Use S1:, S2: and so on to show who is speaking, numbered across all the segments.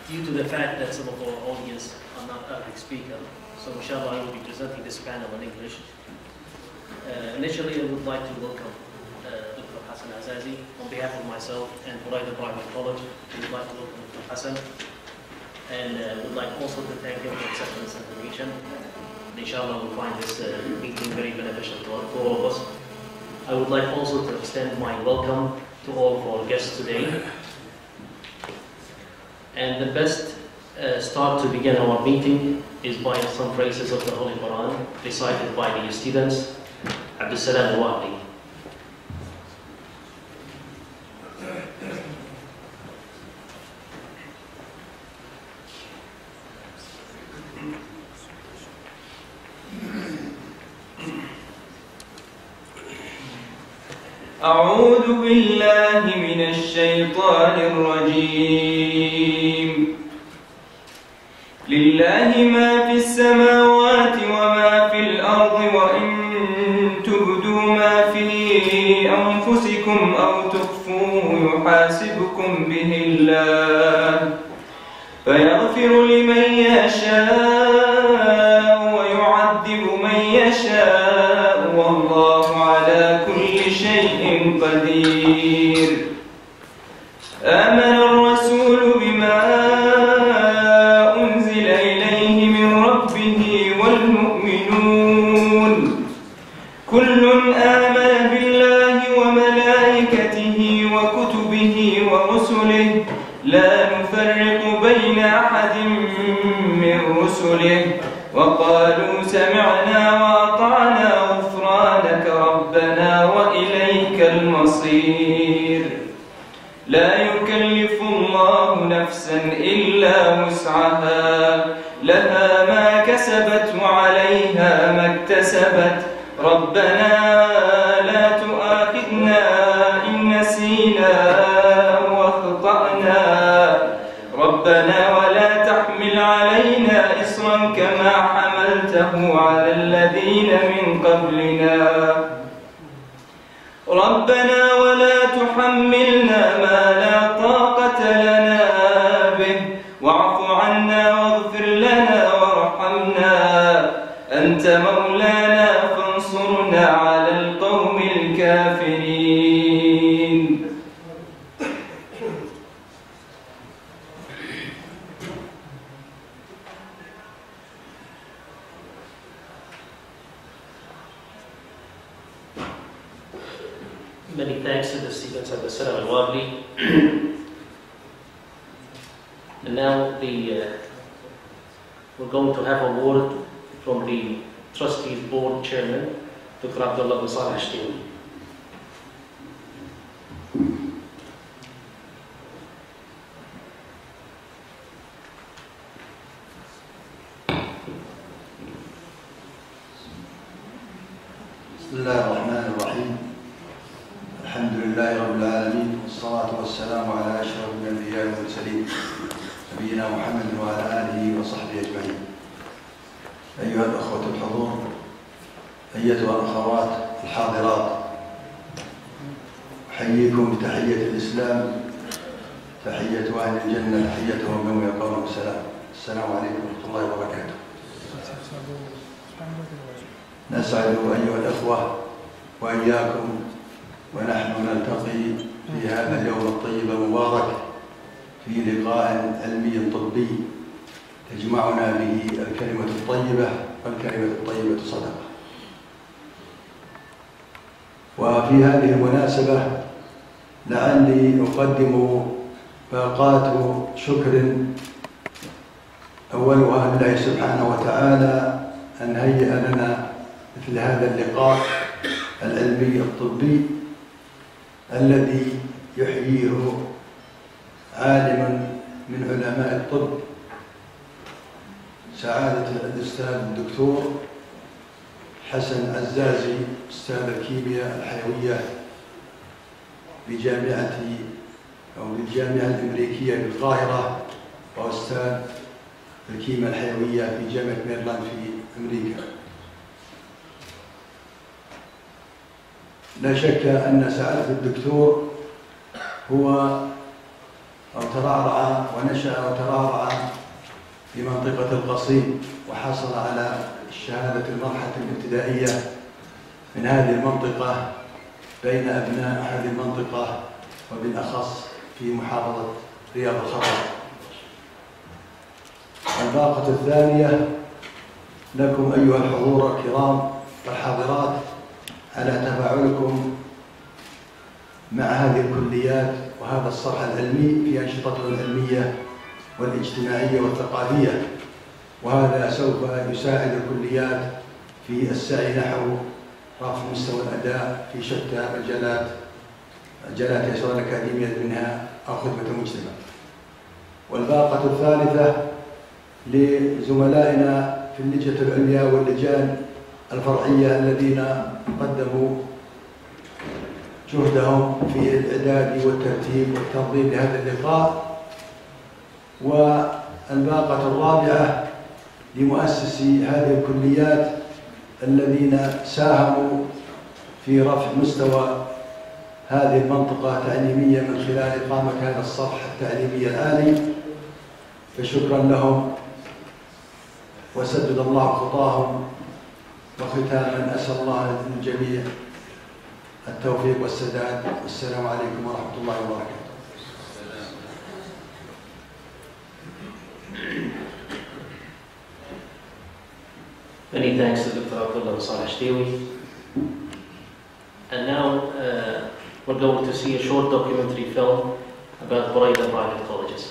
S1: due to the fact that some of our audience are not Arabic speaker, so inshallah I will be presenting this panel in English. Uh, initially, I would like to welcome uh, Dr. Hassan Azazi on behalf of myself and Buraida Private College. We would like to welcome Dr. Hassan and uh, would like also to thank him for accepting this invitation. Inshallah, we'll find this uh, meeting very beneficial to, to all of us. I would like also to extend my welcome to all of our guests today. And the best uh, start to begin our meeting is by some phrases of the Holy Quran recited by the students. Abdul Salam Wahdi.
S2: أعوذ بالله من الشيطان الرجيم لله ما في السماوات وما في الأرض وإن تبدوا ما في أنفسكم أو تخفوه يحاسبكم به الله فيغفر لمن يشاء ويعذب من يشاء والله على كل شيء قدير آمن الرسول بما أنزل إليه من ربه والمؤمنون كل آمن بالله وملائكته وكتبه ورسله لا نفرق بين أحد من رسله وقالوا سمعنا وأطعنا غفرانك ربنا وإليك المصير لا يكلف الله نفسا إلا وسعها لها ما كسبت وعليها ما اكتسبت ربنا لا تؤاخذنا إن نسينا واخطأنا ربنا ولا تحمل علينا إصرا كما حملته على الذين من قبلنا ربنا ولا تحملنا ما لا طاقة لنا به واعف عنا واغفر لنا وارحمنا أنت مولانا فانصرنا على القوم الكافرين
S1: Many thanks to the students of the Salam al-Wabli. and now the, uh, we're going to have a word from the Trustees Board Chairman, Dr. Abdullah bin Saleh Shtini.
S3: بسم الله الرحمن الرحيم الحمد لله رب العالمين والصلاة والسلام على أشرف الأنبياء والمرسلين نبينا محمد وعلى آله وصحبه أجمعين أيها الأخوة الحضور أيتها الأخوات الحاضرات أحييكم بتحية الإسلام تحية أهل الجنة تحيتهم يوم يقوم السلام السلام عليكم ورحمة الله وبركاته نسعد أيها الأخوة وإياكم ونحن نلتقي في هذا اليوم الطيب المبارك في لقاء علمي طبي تجمعنا به الكلمة الطيبة والكلمة الطيبة صدقة وفي هذه المناسبة لعلي أقدم باقات شكر أولها لله سبحانه وتعالى أن هيئ لنا مثل هذا اللقاء العلمي الطبي الذي يحييه عالم من علماء الطب سعادة الأستاذ الدكتور حسن عزازي أستاذ الكيمياء الحيوية بجامعة أو بالجامعة الأمريكية بالقاهرة وأستاذ الكيمياء الحيوية في جامعة ميرلاند في أمريكا لا شك أن سعادة الدكتور هو أو ترعرع ونشأ وترعرع في منطقة القصيم وحصل على شهادة المرحلة الابتدائية من هذه المنطقة بين أبناء هذه المنطقة وبالأخص في محافظة رياض الخبر الباقة الثانية لكم أيها الحضور الكرام والحاضرات على تفاعلكم مع هذه الكليات وهذا الصرح العلمي في أنشطته العلمية والاجتماعية والثقافية وهذا سوف يساعد الكليات في السعي نحو رفع مستوى الأداء في شتى مجالات مجالات سواء الأكاديمية منها أو خدمة المجتمع والباقة الثالثة لزملائنا في اللجنة العليا واللجان الفرعية الذين قدموا جهدهم في الإعداد والترتيب والتنظيم لهذا اللقاء والباقة الرابعة لمؤسسي هذه الكليات الذين ساهموا في رفع مستوى هذه المنطقة تعليمية من خلال إقامة هذا الصرح التعليمي العالي فشكرا لهم وسدد الله خطاهم وختاما أسأل الله للجميع التوفيق والسداد والسلام عليكم ورحمة الله وبركاته
S1: Many thanks to Dr. Abdullah Saleh Shtewi. And now uh, we're going to see a short documentary film about Buraida private colleges.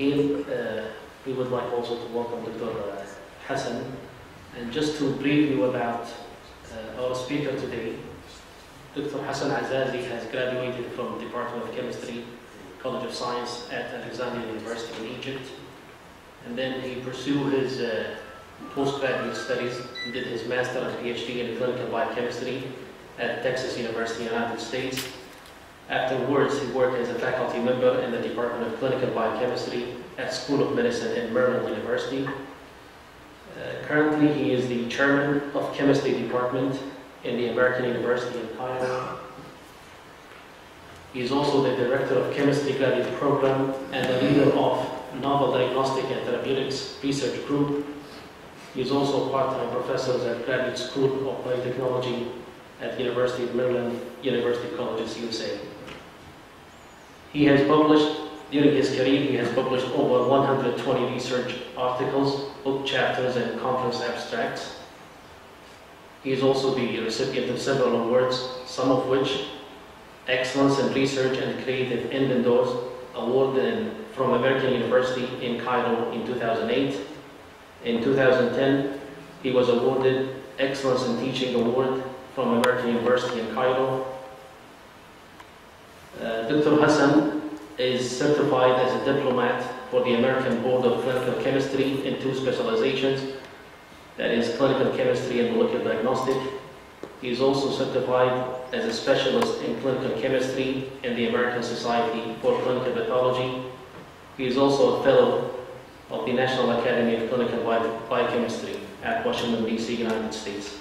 S1: again, uh, we would like also to welcome Dr. uh, Hassan. And just to brief you about uh, our speaker today, Dr. Hassan Azazi has graduated from the Department of Chemistry, College of Science at Alexandria University in Egypt. And then he pursued his uh, postgraduate studies, He did his master and PhD in clinical biochemistry at Texas University, United States. Afterwards, he worked as a faculty member in the Department of Clinical Biochemistry at School of Medicine in Maryland University. Uh, currently, he is the chairman of chemistry department in the American University in Cairo. He is also the director of chemistry graduate program and the leader of novel diagnostic and therapeutics research group. He is also a part-time professor at Graduate School of Biotechnology at University of Maryland, University Colleges, USA. He has published, during his career, he has published over 120 research articles, book chapters, and conference abstracts. He is also the recipient of several awards, some of which Excellence in Research and Creative Inventors Award in- from American University in Cairo in 2008. In 2010, he was awarded Excellence in Teaching Award from American University in Cairo. Uh, Dr. Hassan is certified as a diplomat for the American Board of Clinical Chemistry in two specializations, that is clinical chemistry and molecular diagnostic. He is also certified as a specialist in clinical chemistry in the American Society for Clinical Pathology. He is also a fellow of the National Academy of Clinical Bio- Biochemistry at Washington, D.C., United States.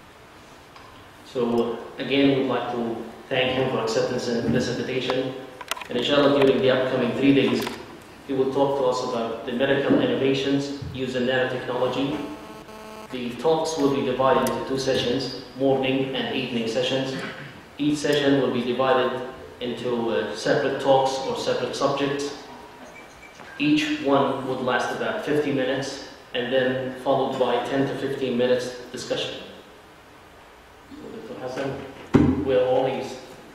S1: So again, we'd like to thank him for accepting this invitation. And inshallah, during the upcoming three days, he will talk to us about the medical innovations using nanotechnology. The talks will be divided into two sessions, morning and evening sessions. Each session will be divided into uh, separate talks or separate subjects. Each one would last about 50 minutes and then followed by 10 to 15 minutes discussion. So, Dr. Hassan, we're all ears.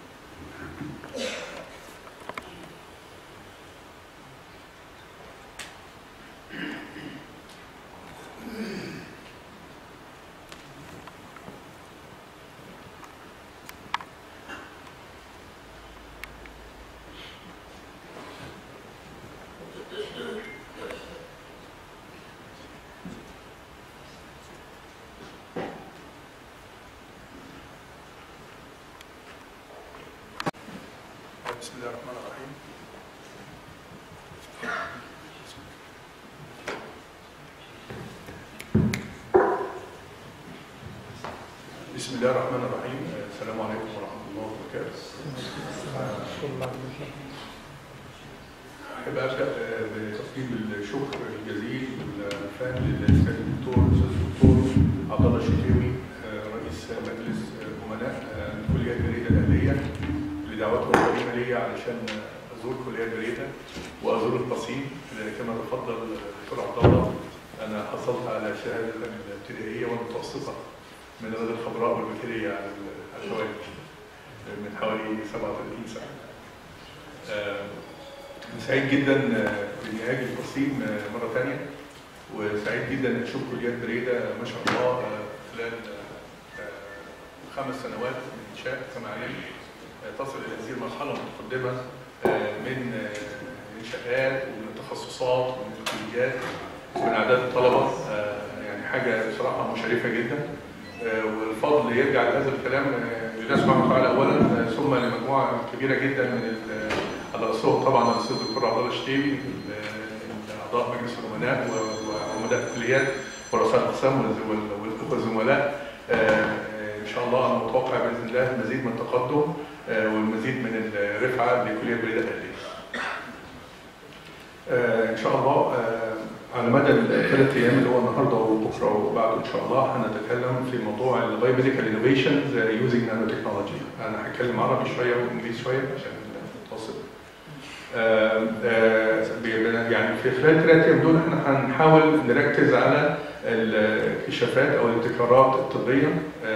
S4: بسم الله الرحمن الرحيم بسم الله الرحمن الرحيم السلام عليكم ورحمة الله وبركاته أحب أبدأ بتقديم الشكر الجزيل والفان للأستاذ الدكتور الأستاذ الدكتور عبد الله الشتاوي رئيس مجلس أمناء الكلية الجديدة الأهلية لدعوته الكريمة ليا علشان أزور كلية جديدة وأزور القصيم كما تفضل الدكتور عبد الله أنا حصلت على شهادة الابتدائية والمتوسطة من غد الخضراء والبكرية على الحوالي من حوالي 37 سنة. آه، سعيد جدا بإني أجي القصيم مرة ثانية وسعيد جدا أن أشوف كليات بريدة ما شاء الله آه، خلال آه، خمس سنوات من إنشاء كما علمت تصل الى هذه المرحله المتقدمه من انشاءات ومن تخصصات ومن كليات ومن اعداد الطلبه يعني حاجه بصراحه مشرفه جدا والفضل يرجع لهذا الكلام لله سبحانه وتعالى اولا ثم لمجموعه كبيره جدا من على راسهم طبعا الاستاذ الدكتور عبد الله الشتيبي اعضاء مجلس الامناء وعمداء الكليات ورؤساء الاقسام والاخوه الزملاء ان شاء الله انا متوقع باذن الله المزيد من التقدم والمزيد من الرفعه لكليه بريده الاهليه. ان شاء الله على مدى الثلاث ايام اللي هو النهارده وبكره وبعده ان شاء الله هنتكلم في موضوع البايوميديكال انوفيشنز يوزنج نانو تكنولوجي. انا هتكلم عربي شويه وانجليزي شويه عشان نتواصل. يعني في خلال الثلاث ايام دول احنا هنحاول نركز على الاكتشافات او الابتكارات الطبيه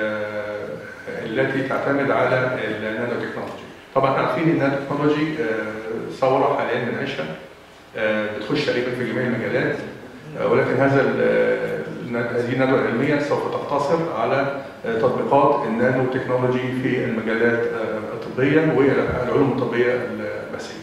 S4: التي تعتمد على النانو تكنولوجي. طبعا احنا عارفين ان النانو تكنولوجي ثوره حاليا بنعيشها آه، بتخش تقريبا في جميع المجالات آه، ولكن هذا ال- آه، هذه الندوه العلميه سوف تقتصر على آه، تطبيقات النانو تكنولوجي في المجالات آه، الطبيه والعلوم الطبيه البحثيه.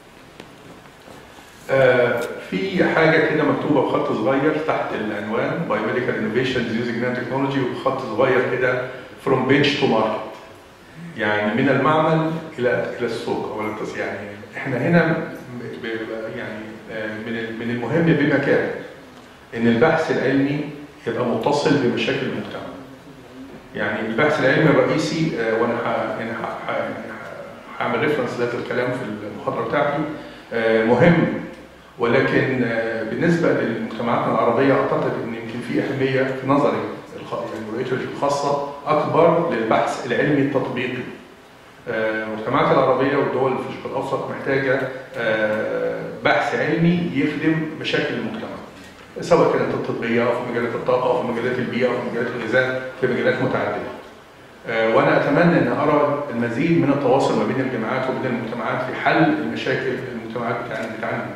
S4: آه، في حاجه كده مكتوبه بخط صغير تحت العنوان Biomedical Innovations Using Nanotechnology وبخط صغير كده From Bench to Market. يعني من المعمل الى الى السوق او التص- يعني احنا هنا ب- ب- يعني آه، من ال- من المهم بمكان ان البحث العلمي يبقى متصل بمشاكل المجتمع. يعني البحث العلمي الرئيسي آه، وانا ح- يعني ح- ح- يعني ح- هعمل ريفرنس ذات الكلام في المحاضره بتاعتي آه، مهم ولكن آه، بالنسبه لمجتمعاتنا العربيه اعتقد ان يمكن في اهميه في نظري الخ- يعني رؤيتي الخاصه اكبر للبحث العلمي التطبيقي. آه، المجتمعات العربيه والدول في الشرق الاوسط محتاجه آه، بحث علمي يخدم مشاكل المجتمع. سواء كانت الطبيه او في مجالات الطاقه او في مجالات البيئه او في مجالات الغذاء في مجالات متعدده. آه، وانا اتمنى ان ارى المزيد من التواصل ما بين الجامعات وبين المجتمعات في حل المشاكل المجتمعات بتاعنا بتعاني منها.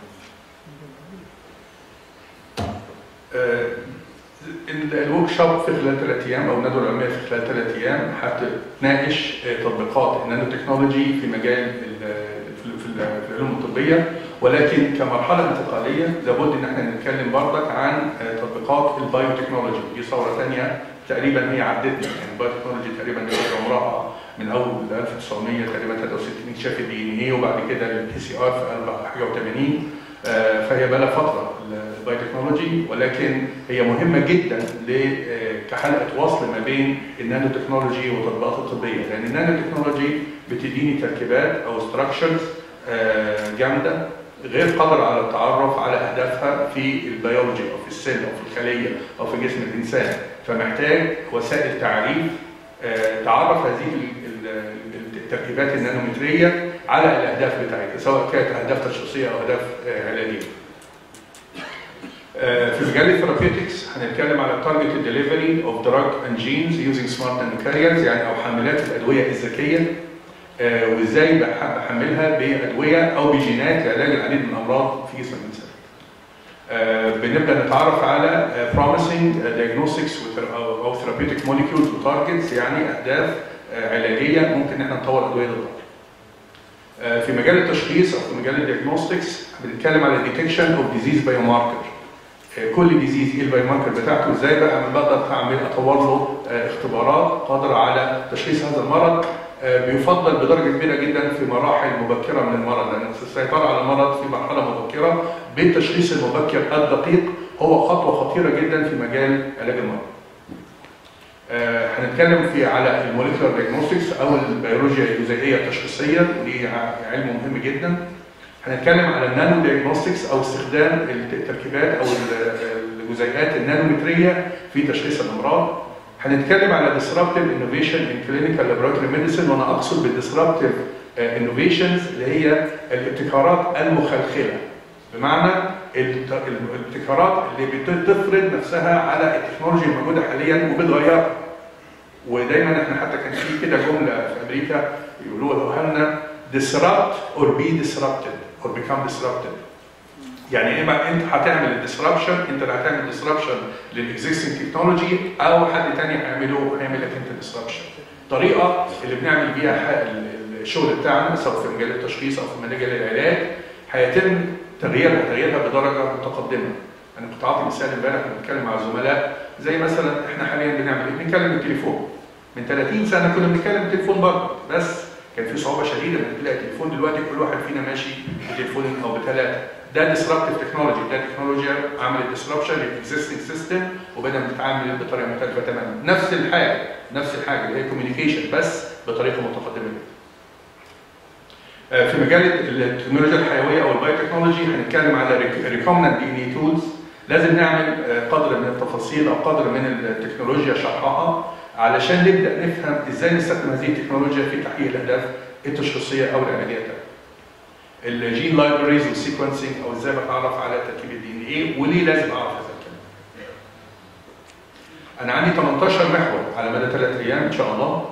S4: آه، الورك شوب في خلال ثلاث ايام او الندوه العلميه في خلال ثلاث ايام هتناقش آه، تطبيقات النانو تكنولوجي في مجال ال- في ال- في ال- في العلوم الطبيه ولكن كمرحله انتقاليه لابد ان احنا نتكلم بردك عن آه، تطبيقات البايو تكنولوجي دي ثوره ثانيه تقريبا هي عدتنا يعني البايو تكنولوجي تقريبا دلوقتي عمرها من اول 1900 تقريبا 63 اكتشاف الدي ان اي وبعد كده البي سي ار في 4 حاجه و80 آه، فهي بقى لها فتره البايو تكنولوجي ولكن هي مهمه جدا ل- آه، كحلقه وصل ما بين النانو تكنولوجي والتطبيقات الطبيه لان النانو تكنولوجي بتديني تركيبات او ستراكشرز جامده غير قادره على التعرف على اهدافها في البيولوجي او في السيل او في الخليه او في جسم الانسان فمحتاج وسائل تعريف آه، تعرف هذه ال- ال- التركيبات النانومتريه على الاهداف بتاعتها سواء كانت اهداف تشخيصيه او اهداف آه، علاجيه. آه، في مجال الثيرابيوتكس هنتكلم على تارجت ديليفري اوف دراج اند جينز يوزنج سمارت نانو كاريرز يعني او حاملات الادويه الذكيه آه، وازاي بح- بحملها بادويه او بجينات لعلاج العديد من الامراض في جسم الانسان. آه، بنبدا نتعرف على آه، promising diagnostics with- او أو therapeutic molecules وتارجتس يعني اهداف آه، علاجيه ممكن ان احنا نطور ادويه ضدها. آه، في مجال التشخيص او في مجال الديagnostics بنتكلم على detection of disease biomarker. آه، كل ديزيز ايه البايو ماركر بتاعته ازاي بقى انا بقدر اعمل اطور له آه، اختبارات قادره على تشخيص هذا المرض آه، بيفضل بدرجه كبيره جدا في مراحل مبكره من المرض لان السيطره على المرض في مرحله مبكره بالتشخيص المبكر الدقيق هو خطوه خطيره جدا في مجال علاج المرض. آه، هنتكلم في على الموليكولار دايجنوستكس او البيولوجيا الجزيئيه التشخيصيه ودي ع- علم مهم جدا. هنتكلم على النانو دايجنوستكس او استخدام التركيبات او ال- الجزيئات النانومتريه في تشخيص الامراض. هنتكلم على disruptive innovation in clinical laboratory medicine وانا اقصد بالديسربتيف انوفيشنز اللي هي الابتكارات المخلخله بمعنى الت- الابتكارات اللي بتفرض نفسها على التكنولوجيا الموجوده حاليا وبتغيرها ودايما احنا حتى كان في كده جمله في امريكا يقولوها لنا disrupt or be disrupted or become disrupted يعني اما انت هتعمل الديسربشن انت اللي هتعمل ديسربشن للاكزيستنج تكنولوجي او حد تاني هيعمله هيعمل لك انت ديسربشن الطريقه اللي بنعمل بيها ح- ال- الشغل بتاعنا سواء في مجال التشخيص او في مجال العلاج هيتم تغييرها تغييرها بدرجه متقدمه انا كنت عاطي مثال امبارح كنت بتكلم مع زملاء زي مثلا احنا حاليا بنعمل ايه؟ بنتكلم بالتليفون من 30 سنه كنا بنتكلم بالتليفون برضه بس كان في صعوبه شديده انك تلاقي تليفون دلوقتي كل واحد فينا ماشي بتليفونين او بثلاثه ده disruptive تكنولوجي ده تكنولوجيا عملت disruption للاكزيستنج سيستم وبدأنا نتعامل بطريقه مختلفه تماما نفس الحاجه نفس الحاجه اللي هي كوميونيكيشن بس بطريقه متقدمه جدا آه، في مجال التكنولوجيا الحيويه او البايو تكنولوجي هنتكلم على ريكومنت دي ان اي تولز لازم نعمل آه، قدر من التفاصيل او قدر من التكنولوجيا شرحها علشان نبدا نفهم ازاي نستخدم هذه التكنولوجيا في تحقيق الاهداف التشخيصيه او العلاجيه بتاعتنا. الجين لايبريز والسيكونسنج او ازاي بتعرف على تركيب الدي ان ايه وليه لازم اعرف هذا الكلام. انا عندي 18 محور على مدى ثلاث ايام ان شاء الله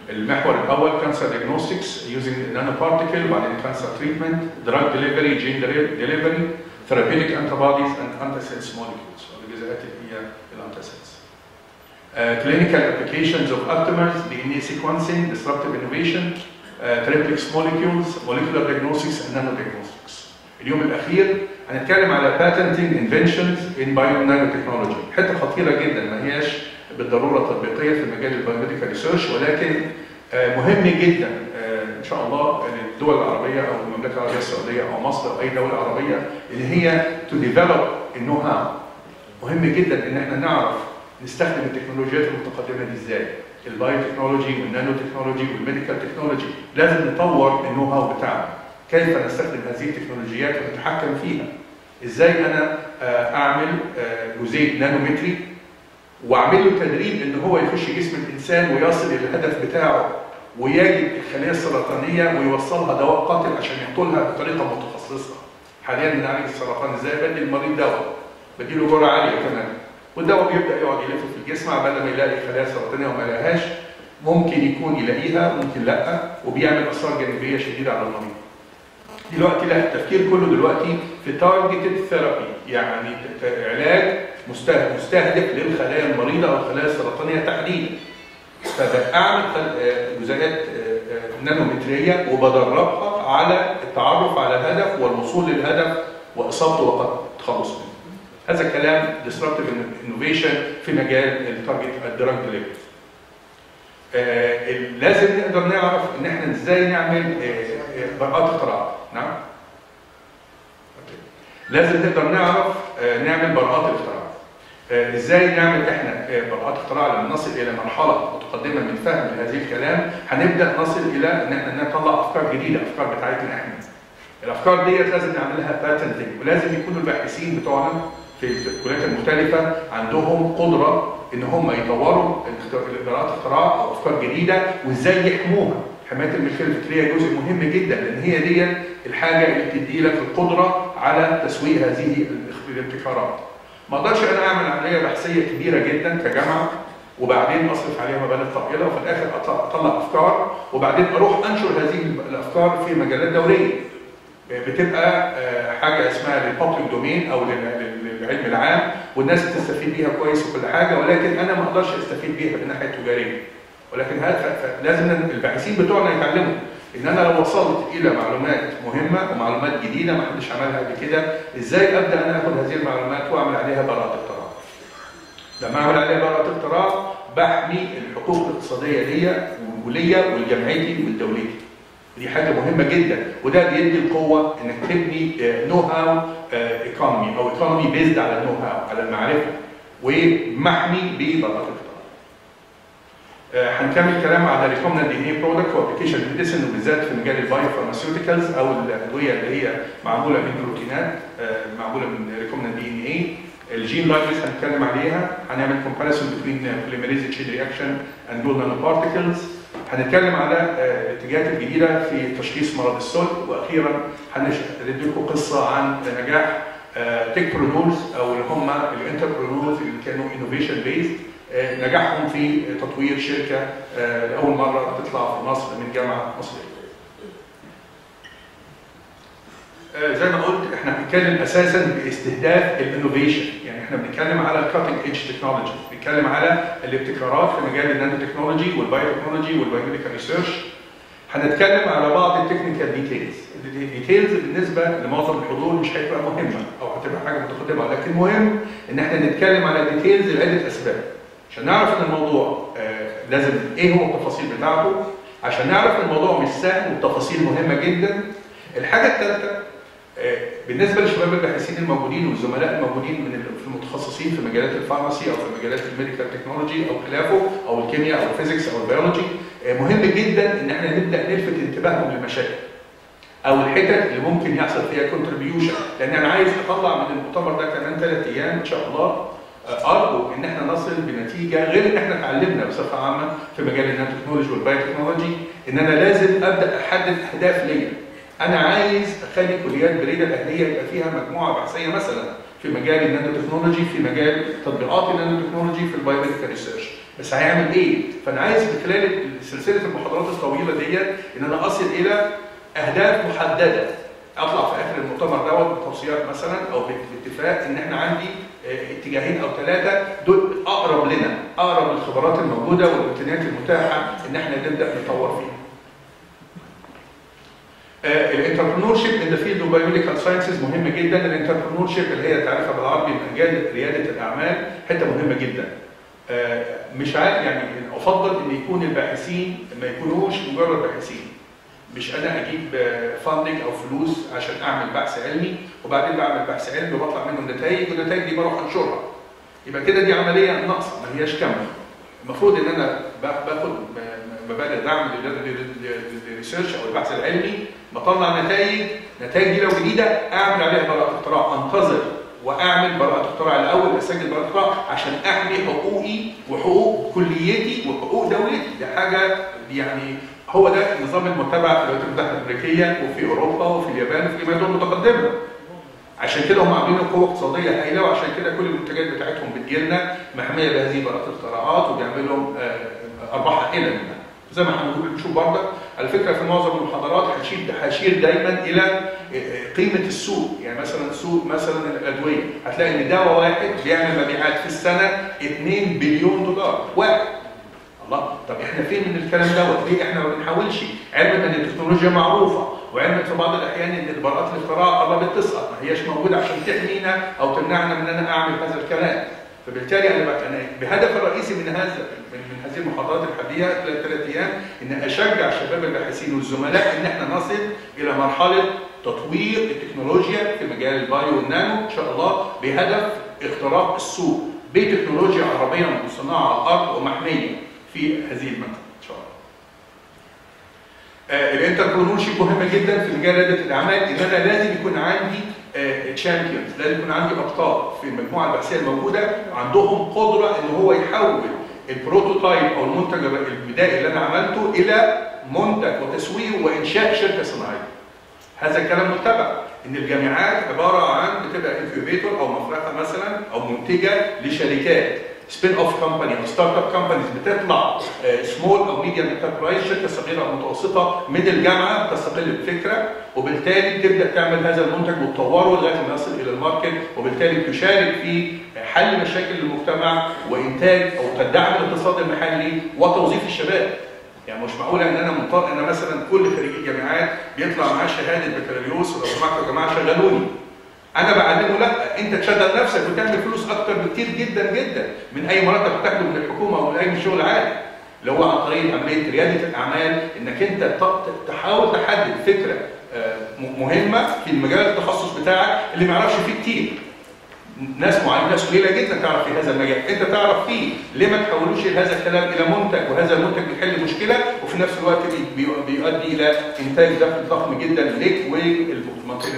S4: المحور الاول كانسر ديagnostics using nanoparticle بعدين كانسر تريتمنت دراج ديليفري جين ديليفري ثيرابيوتيك انتيبوديز اند انتيسيلز موليكيولز الغذاءات اللي هي الانتيسيلز Uh, clinical applications of aptamers, DNA sequencing, disruptive innovation, uh, triplex molecules, molecular diagnostics, and nanodiagnostics. اليوم الأخير هنتكلم على patenting inventions in biotechnology حتة خطيرة جدا ما هياش بالضرورة تطبيقية في مجال البيوميديكال ريسيرش ولكن آه، مهم جدا آه، إن شاء الله الدول العربية أو المملكة العربية السعودية أو مصر أو أي دولة عربية اللي هي to develop النو هاو مهم جدا إن احنا نعرف نستخدم التكنولوجيات المتقدمه دي ازاي البايو تكنولوجي والنانو تكنولوجي والميديكال تكنولوجي لازم نطور النو هاو بتاعنا كيف نستخدم هذه التكنولوجيات ونتحكم فيها ازاي انا آه، اعمل آه، جزيء نانومتري واعمل له تدريب ان هو يخش جسم الانسان ويصل الى الهدف بتاعه ويجد الخليه السرطانيه ويوصلها دواء قاتل عشان يقتلها بطريقه متخصصه حاليا بنعالج السرطان ازاي بدي المريض دواء بديله جرعه عاليه كمان والدواء بيبدا يقعد يلف في الجسم عبال ما يلاقي خلايا سرطانيه وما يلاقيهاش ممكن يكون يلاقيها ممكن لا وبيعمل اثار جانبيه شديده على المريض. دلوقتي لا التفكير كله دلوقتي في تارجتد ثيرابي يعني ت- ت- علاج مسته- مستهدف للخلايا المريضه او الخلايا السرطانيه تحديدا. فبعمل خل- آه، جزيئات آه، آه، نانومتريه وبدربها على التعرف على الهدف والوصول للهدف واصابته والتخلص منه. هذا كلام disruptive innovation في مجال التارجت الدراج ديليفري. لازم نقدر نعرف ان احنا ازاي نعمل آه، آه، براءات اختراع نعم أوكي. لازم نقدر نعرف آه، نعمل براءات الاختراع آه، ازاي نعمل احنا آه، براءات اختراع لما نصل الى مرحله متقدمه من فهم هذه الكلام هنبدا نصل الى ان احنا نطلع افكار جديده افكار بتاعتنا احنا الافكار ديت لازم نعملها باتنتنج ولازم يكونوا الباحثين بتوعنا في الكليات المختلفه عندهم قدره ان هم يطوروا الاختر- براءات اختراع او افكار جديده وازاي يحموها حمايه الملكيه الفكريه جزء مهم جدا لان هي دي الحاجه اللي بتدي لك القدره على تسويق هذه الاخ- الابتكارات ما اقدرش انا اعمل عمليه بحثيه كبيره جدا كجامعه وبعدين اصرف عليها مبالغ طائله وفي الاخر أطلع, اطلع افكار وبعدين اروح انشر هذه الافكار في مجالات دوليه بتبقى آه، حاجه اسمها للبابليك دومين او لل- لل- للعلم العام والناس تستفيد بيها كويس وكل حاجه ولكن انا ما اقدرش استفيد بيها من الناحيه التجاريه ولكن هذا لازم الباحثين بتوعنا يتعلموا ان انا لو وصلت الى معلومات مهمه ومعلومات جديده ما حدش عملها قبل كده ازاي ابدا انا اخد هذه المعلومات واعمل عليها براءه اختراع لما اعمل عليها براءه اختراع بحمي الحقوق الاقتصاديه ليا وليا ولجمعيتي ولدولتي دي حاجه مهمه جدا وده بيدي القوه انك تبني نو هاو ايكونومي او ايكونومي بيزد على النو هاو على المعرفه ومحمي ببراءه الاختراع. آه، هنكمل كلام على ريكومنت دي ان برودكت وابلكيشن ميديسن وبالذات في مجال البايو فارماسيوتيكالز او الادويه اللي هي معموله من بروتينات آه، معموله من ريكومنت دي ان اي الجين لايبرز هنتكلم عليها هنعمل كومباريسون بين بوليميريز تشين رياكشن اند دول نانو بارتكلز هنتكلم على آه، الاتجاهات الجديده في تشخيص مرض السل واخيرا هندي لكم قصه عن نجاح تيك برونورز او اللي هم الانتربرونورز اللي كانوا انوفيشن بيزد نجاحهم في تطوير شركه آه، لاول مره تطلع في مصر من جامعه مصريه. آه، زي ما قلت احنا بنتكلم اساسا باستهداف الانوفيشن يعني احنا بنتكلم على الكاتنج ايدج تكنولوجي بنتكلم على الابتكارات في مجال النانو تكنولوجي والبايو تكنولوجي والبايوميديكال ريسيرش هنتكلم على بعض التكنيكال ديتيلز الديتيلز بالنسبه لمعظم الحضور مش هتبقى مهمه او هتبقى حاجه متقدمه لكن مهم ان احنا نتكلم على الديتيلز لعده اسباب عشان نعرف ان الموضوع آه، لازم ايه هو التفاصيل بتاعته عشان نعرف ان الموضوع مش سهل والتفاصيل مهمه جدا الحاجه الثالثه آه، بالنسبه للشباب الباحثين الموجودين والزملاء الموجودين من ال- في المتخصصين في مجالات الفارماسي او في مجالات الميديكال تكنولوجي او خلافه او الكيمياء او الفيزيكس او البيولوجي آه، مهم جدا ان احنا نبدا نلفت انتباههم للمشاكل او الحتت اللي ممكن يحصل فيها كونتريبيوشن لان انا عايز اطلع من المؤتمر ده كمان ثلاث ايام ان شاء الله آه، ارجو ان احنا نصل بنتيجه غير ان احنا اتعلمنا بصفه عامه في مجال النانو تكنولوجي والبايو تكنولوجي ان انا لازم ابدا احدد اهداف ليا انا عايز اخلي كليات بريده الاهليه يبقى فيها مجموعه بحثيه مثلا في مجال النانو تكنولوجي في مجال تطبيقات النانو تكنولوجي في البايوميديكال ريسيرش بس هيعمل ايه؟ فانا عايز من خلال سلسله المحاضرات الطويله ديت ان انا اصل الى اهداف محدده اطلع في اخر المؤتمر دوت بتوصيات مثلا او باتفاق ان احنا عندي آه، اتجاهين او ثلاثه دول اقرب لنا اقرب للخبرات الموجوده والامكانيات المتاحه ان احنا نبدا نطور فيها. الانتربرنور شيب ان ذا فيلد اوف بايوميديكال ساينسز مهم جدا الانتربرنور شيب اللي هي تعرفها بالعربي مجال رياده الاعمال حته مهمه جدا آه، مش عارف يعني افضل ان يكون الباحثين ما يكونوش مجرد باحثين مش انا اجيب فاندنج او فلوس عشان اعمل بحث علمي وبعدين بعمل بحث علمي وبطلع منه نتائج والنتائج دي بروح انشرها يبقى كده دي عمليه ناقصه ما هياش كامله المفروض ان انا با- باخد م- مبالغ دعم للريسيرش او البحث العلمي بطلع نتائج النتائج دي لو جديده اعمل عليها براءه اختراع انتظر واعمل براءه اختراع الاول اسجل براءه اختراع عشان احمي حقوقي وحقوق كليتي وحقوق دولتي ده حاجه يعني هو ده النظام المتبع في الولايات المتحده الامريكيه وفي اوروبا وفي اليابان وفي الجمهوريه الدول المتقدمه عشان كده هم عاملين قوه اقتصاديه هائله وعشان كده كل المنتجات بتاعتهم بتجيلنا محميه بهذه براءات الاختراعات وبيعمل لهم آه، ارباح هائله منها زي ما هنقول هنشوف برضك على فكره في معظم المحاضرات هشير هشير دايما الى آه، قيمه السوق يعني مثلا سوق مثلا الادويه هتلاقي ان دواء واحد بيعمل مبيعات في السنه 2 بليون دولار واحد الله طب احنا فين من الكلام دوت ليه احنا ما بنحاولش علما ان التكنولوجيا معروفه وعلما في بعض الاحيان ان براءات الاختراع قربت تسقط ما هياش موجوده عشان تحمينا او تمنعنا من ان انا اعمل هذا الكلام فبالتالي انا بقى انا بهدف الرئيسي من هذا من, من هذه المحاضرات الحديثه خلال ثلاث ايام ان اشجع شباب الباحثين والزملاء ان احنا نصل الى مرحله تطوير التكنولوجيا في مجال البايو والنانو ان شاء الله بهدف اختراق السوق بتكنولوجيا عربيه مصنعه على الارض ومحميه في هذه المنطقه ان شاء الله. الانتربرونور شيب مهمه جدا في مجال رياده الاعمال ان انا لازم يكون عندي تشامبيونز لازم يكون عندي ابطال في المجموعه البحثيه الموجوده عندهم قدره ان هو يحول البروتوتايب او المنتج البدائي اللي انا عملته الى منتج وتسويق وانشاء شركه صناعيه. هذا الكلام متبع ان الجامعات عباره عن بتبقى انكيوبيتور او مفرخه مثلا او منتجه لشركات سبين اوف كومباني او ستارت اب كومبانيز بتطلع سمول او ميديوم انتربرايز شركه صغيره او متوسطه من الجامعه تستقل بفكره وبالتالي تبدا تعمل هذا المنتج وتطوره لغايه ما يصل الى الماركت وبالتالي تشارك في حل مشاكل المجتمع وانتاج او تدعم الاقتصاد المحلي وتوظيف الشباب يعني مش معقوله ان انا منطلق انا مثلا كل خريج الجامعات بيطلع معاه شهاده بكالوريوس ولو سمحتوا يا جماعه شغلوني انا بعلمه لا انت تشغل نفسك وتعمل فلوس اكتر بكتير جدا جدا من اي مرتب بتاخده من الحكومه او من اي شغل عادي اللي هو عن طريق عمليه رياده الاعمال انك انت تحاول تحدد فكره مهمه في المجال التخصص بتاعك اللي ما يعرفش فيه كتير ناس معينه ناس قليله جدا تعرف في هذا المجال انت تعرف فيه ليه ما تحولوش هذا الكلام الى منتج وهذا المنتج بيحل مشكله وفي نفس الوقت بيؤدي الى انتاج دخل ضخم جدا ليك وللمنطقه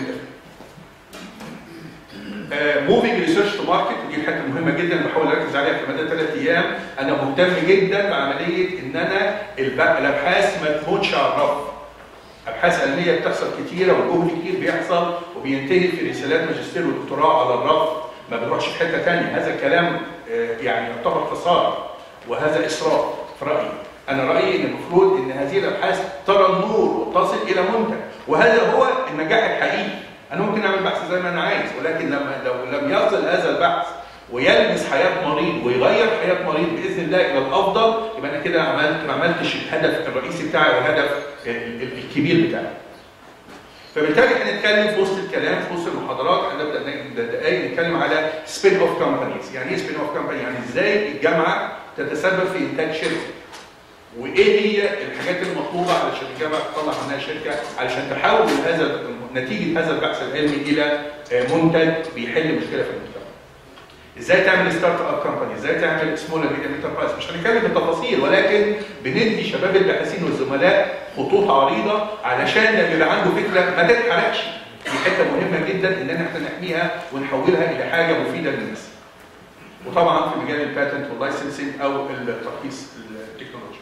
S4: موفينج ريسيرش تو ماركت ودي حته مهمه جدا بحاول اركز عليها في مدى ثلاث ايام انا مهتم جدا بعمليه ان انا الابحاث ما تموتش على الرف ابحاث علميه بتحصل كتيره وجهد كتير بيحصل وبينتهي في رسالات ماجستير ودكتوراه على الرف ما بنروحش في حته ثانيه هذا الكلام يعني يعتبر خساره وهذا اسراف في رايي انا رايي ان المفروض ان هذه الابحاث ترى النور وتصل الى منتج وهذا هو النجاح الحقيقي انا ممكن اعمل بحث زي ما انا عايز ولكن لما لو لم يصل هذا البحث ويلمس حياه مريض ويغير حياه مريض باذن الله الى الافضل يبقى انا كده عملت ما عملتش الهدف الرئيسي بتاعي والهدف الكبير بتاعي. فبالتالي هنتكلم في وسط الكلام في وسط المحاضرات هنبدا دقائق نتكلم على سبين اوف كومبانيز، يعني ايه سبين اوف كومباني؟ يعني ازاي الجامعه تتسبب في انتاج شركه. وايه هي الحاجات المطلوبه علشان الجامعه تطلع منها شركه علشان تحول هذا نتيجه هذا البحث العلمي الى منتج بيحل مشكله في المجتمع. ازاي تعمل ستارت اب كومباني؟ ازاي تعمل سمول ميديم انتربرايز؟ مش هنتكلم بالتفاصيل ولكن بندي شباب الباحثين والزملاء خطوط عريضه علشان لما يبقى عنده فكره ما تتحرقش. دي حته مهمه جدا ان احنا نحميها ونحولها الى حاجه مفيده للناس. وطبعا في مجال الباتنت واللايسنسنج او الترخيص التكنولوجي.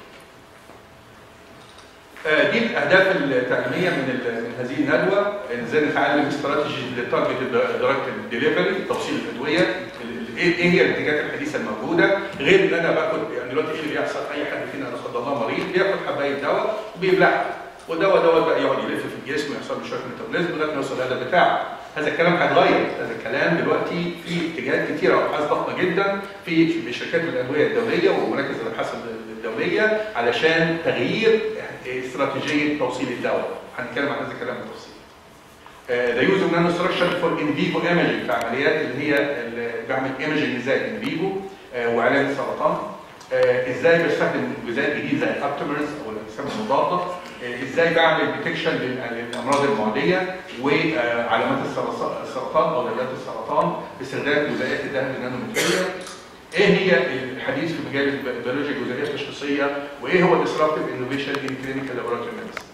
S4: دي الاهداف التعليميه من من هذه الندوه ازاي نتعلم استراتيجي للتارجت دايركت ديليفري توصيل الادويه ايه إيه هي الاتجاهات الحديثه الموجوده غير ان انا باخد يعني دلوقتي ايه اللي بيحصل اي حد فينا لا قدر الله مريض بياخد حبايه دواء وبيبلعها والدواء دوت بقى يقعد يلف في الجسم ويحصل له شويه ميتابوليزم لغايه ما يوصل للهدف بتاعه هذا الكلام هيتغير هذا الكلام دلوقتي في اتجاهات كثيره وابحاث ضخمه جدا في في شركات الادويه الدوليه ومراكز الابحاث الدوليه علشان تغيير استراتيجيه توصيل الدواء هنتكلم عن هذا الكلام بالتفصيل ذا يوز اوف نانو ستراكشر فور ان فيفو ايمجنج في عمليات اللي هي اللي بعمل ايمجنج ازاي ان فيفو وعلاج السرطان آه، ازاي بستخدم غذاء جديد زي الابتمرز او الاجسام المضاده آه، ازاي بعمل ديتكشن للامراض المعديه وعلامات السرطان السرطان او دلالات السرطان باستخدام جزيئات الدهن النانومتريه ايه هي الحديث في مجال البيولوجيا الجزيئيه التشخيصيه وايه هو الديسربتيف انوفيشن ان كلينيكال لابوراتوري ميديسن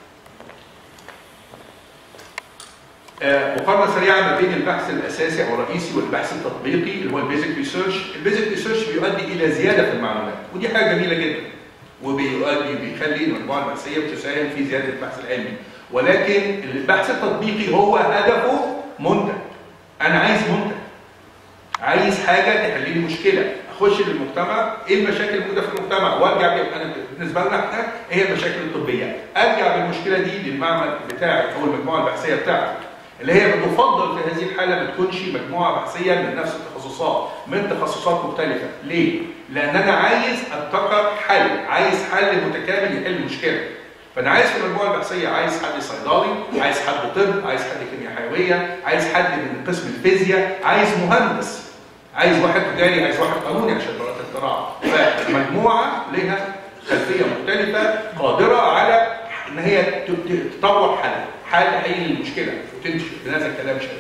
S4: آه، مقارنه سريعه ما بين البحث الاساسي او الرئيسي والبحث التطبيقي اللي هو البيزك ريسيرش، البيزك ريسيرش بيؤدي الى زياده في المعلومات ودي حاجه جميله جدا وبيؤدي بيخلي المجموعه البحثيه بتساهم في زياده البحث العلمي ولكن البحث التطبيقي هو هدفه منتج انا عايز منتج عايز حاجه تحل لي مشكله اخش للمجتمع ايه المشاكل الموجوده في المجتمع وارجع بيها انا بالنسبه لنا احنا ايه هي المشاكل الطبيه ارجع بالمشكله دي للمعمل بتاعي او المجموعه البحثيه بتاعتي اللي هي بتفضل في هذه الحاله ما تكونش مجموعه بحثيه من نفس التخصصات من تخصصات مختلفه ليه لان انا عايز ابتكر حل عايز حل متكامل يحل المشكله فانا عايز في المجموعه البحثيه عايز حد صيدلي عايز حد طب عايز حد كيمياء حيويه عايز حد من قسم الفيزياء عايز مهندس عايز واحد تجاري عايز واحد قانوني عشان براءه اختراع فمجموعه لها خلفيه مختلفه قادره على ان هي ت- ت- تطور حل حل حل المشكله وتمشي بهذا الكلام شكل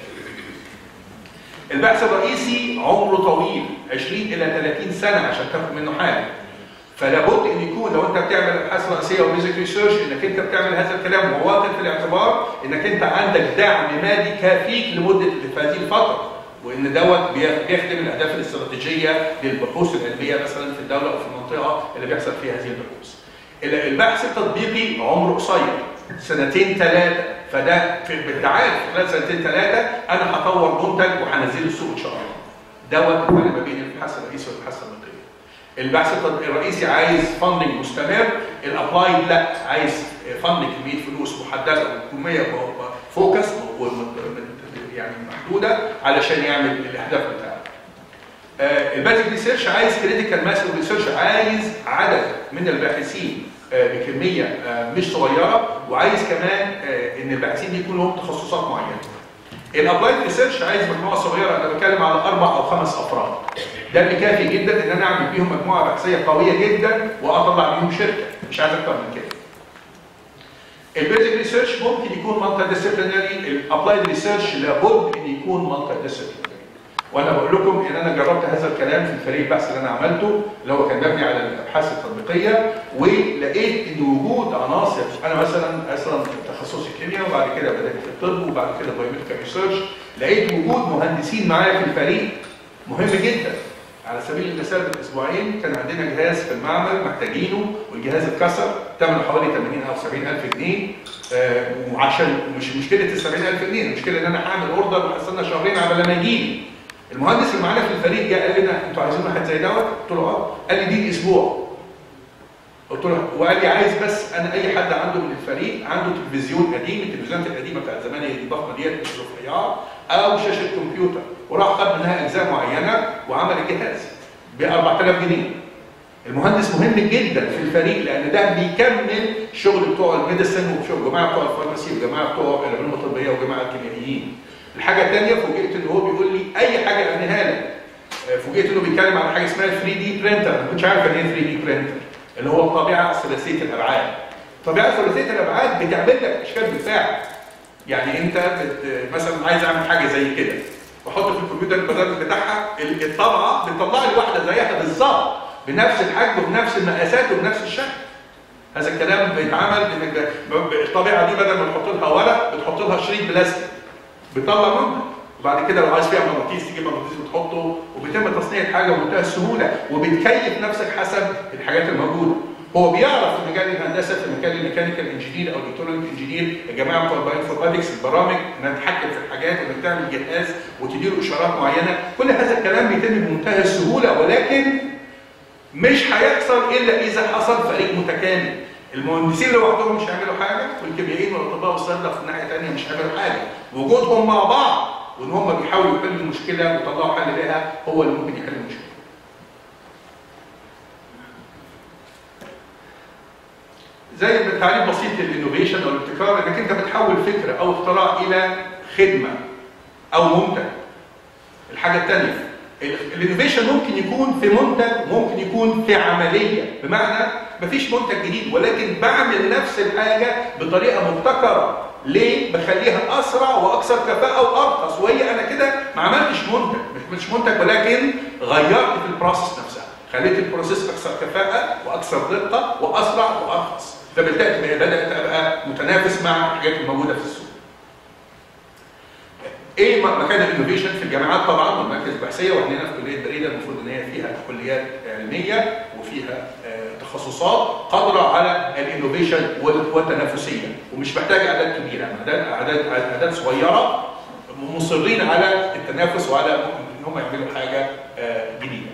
S4: البحث الرئيسي عمره طويل 20 الى 30 سنه عشان تاخد منه حاجه فلا بد ان يكون لو انت بتعمل ابحاث رئيسيه وبيزك ريسيرش انك انت بتعمل هذا الكلام وواخد في الاعتبار انك انت عندك دعم مالي كافيك لمده في هذه الفتره وان دوت بي- بيخدم الاهداف الاستراتيجيه للبحوث العلميه مثلا في الدوله او في المنطقه اللي بيحصل فيها هذه البحوث. ال- البحث التطبيقي عمره قصير سنتين ثلاثه فده في بالدعايه في خلال سنتين ثلاثه انا هطور منتج وهنزله السوق ان شاء الله. دوت الفرق ما بين البحث الرئيسي والبحث التطبيقي. البحث التطبيقي الرئيسي عايز فاندنج مستمر، الابلايد لا عايز فاندنج كميه فلوس محدده وكميه فوكس يعني محدوده علشان يعمل الاهداف بتاعته. آه، البازك ريسيرش عايز كريتيكال ماس ريسيرش عايز عدد من الباحثين آه، بكميه آه، مش صغيره وعايز كمان آه، ان الباحثين دي يكون لهم تخصصات معينه. الابلايد ريسيرش عايز مجموعه صغيره انا بتكلم على اربع او خمس افراد. ده اللي كافي جدا ان انا اعمل بيهم مجموعه بحثيه قويه جدا واطلع بيهم شركه مش عايز اكتر من كده. البيزك ريسيرش ممكن يكون مالتي ديسيبلينري الابلايد ريسيرش لابد ان يكون مالتي ديسيبلينري وانا بقول لكم ان انا جربت هذا الكلام في الفريق البحث اللي انا عملته اللي هو كان مبني على الابحاث التطبيقيه ولقيت ان وجود عناصر انا مثلا اصلا تخصصي كيمياء وبعد كده بدات في الطب وبعد كده بايوميديكال ريسيرش لقيت وجود مهندسين معايا في الفريق مهم جدا على سبيل المثال من اسبوعين كان عندنا جهاز في المعمل محتاجينه والجهاز اتكسر ثمنه حوالي 80 او 70 الف جنيه آه وعشان مش مشكله ال 70 الف جنيه المشكله ان انا هعمل اوردر وهستنى شهرين على لما يجي لي المهندس اللي معانا في الفريق جه قال لنا انتوا عايزين واحد زي دوت؟ قلت له اه قال لي دي اسبوع قلت له وقال لي عايز بس انا اي حد عنده من الفريق عنده تلفزيون قديم التلفزيونات القديمه بتاعت زمان هي الضخمه ديت مش رفيعه او شاشه كمبيوتر وراح خد منها اجزاء معينه وعمل الجهاز ب 4000 جنيه المهندس مهم جدا في الفريق لان ده بيكمل شغل بتوع الميديسن وشغل جماعه بتوع الفارماسي وجماعه بتوع العلوم الطبيه وجماعه الكيميائيين الحاجه الثانيه فوجئت ان هو بيقول لي اي حاجه ابنيها لك آه، فوجئت انه بيتكلم عن حاجه اسمها 3 دي برينتر ما كنتش عارف يعني ايه 3 دي برينتر اللي هو الطبيعه ثلاثيه الابعاد الطبيعه ثلاثيه الابعاد بتعمل لك اشكال بالفعل يعني انت بت... مثلا عايز اعمل حاجه زي كده واحط في الكمبيوتر البرنامج بتاعها ال- الطبعه بتطلع لي واحده زيها بالظبط بنفس الحجم وبنفس المقاسات وبنفس الشكل هذا الكلام بيتعمل انك ب- ب- الطبيعه دي بدل ما تحط لها ورق بتحط لها شريط بلاستيك بتطلع منتج وبعد كده لو عايز فيها مغناطيس تجيب مغناطيس وتحطه وبيتم تصنيع الحاجه بمنتهى السهوله وبتكيف نفسك حسب الحاجات الموجوده هو بيعرف في مجال الهندسه في مجال الميكانيكال انجينير او الكترونيك انجينير يا جماعه بتوع البايوانفورماتكس البرامج انها تتحكم في الحاجات وانك تعمل جهاز وتديله اشارات معينه كل هذا الكلام بيتم بمنتهى السهوله ولكن مش هيحصل الا اذا حصل فريق متكامل المهندسين لوحدهم مش هيعملوا حاجه والكيميائيين والاطباء والصيادله في الناحيه الثانيه مش هيعملوا حاجه وجودهم مع بعض وان هم بيحاولوا يحلوا المشكله ويطلعوا حل لها هو اللي ممكن يحل المشكله زي تعريف بسيط للانوفيشن او الابتكار انك انت بتحول فكره او اختراع الى خدمه او منتج. الحاجه الثانيه الانوفيشن ممكن يكون في منتج ممكن يكون في عمليه بمعنى مفيش منتج جديد ولكن بعمل نفس الحاجه بطريقه مبتكره ليه؟ بخليها اسرع واكثر كفاءه وارخص وهي انا كده ما عملتش منتج مش مش منتج ولكن غيرت في البروسيس نفسها خليت البروسيس اكثر كفاءه واكثر دقه واسرع وارخص فبالتالي بدات ابقى متنافس مع الحاجات الموجوده في السوق. ايه مكان الانوفيشن في الجامعات طبعا والمراكز البحثيه واحنا هنا في كليه بريده المفروض ان هي فيها كليات علميه وفيها تخصصات قادره على الانوفيشن والتنافسيه ومش محتاجه اعداد كبيره اعداد اعداد اعداد صغيره مصرين على التنافس وعلى ان هم يعملوا حاجه جديده.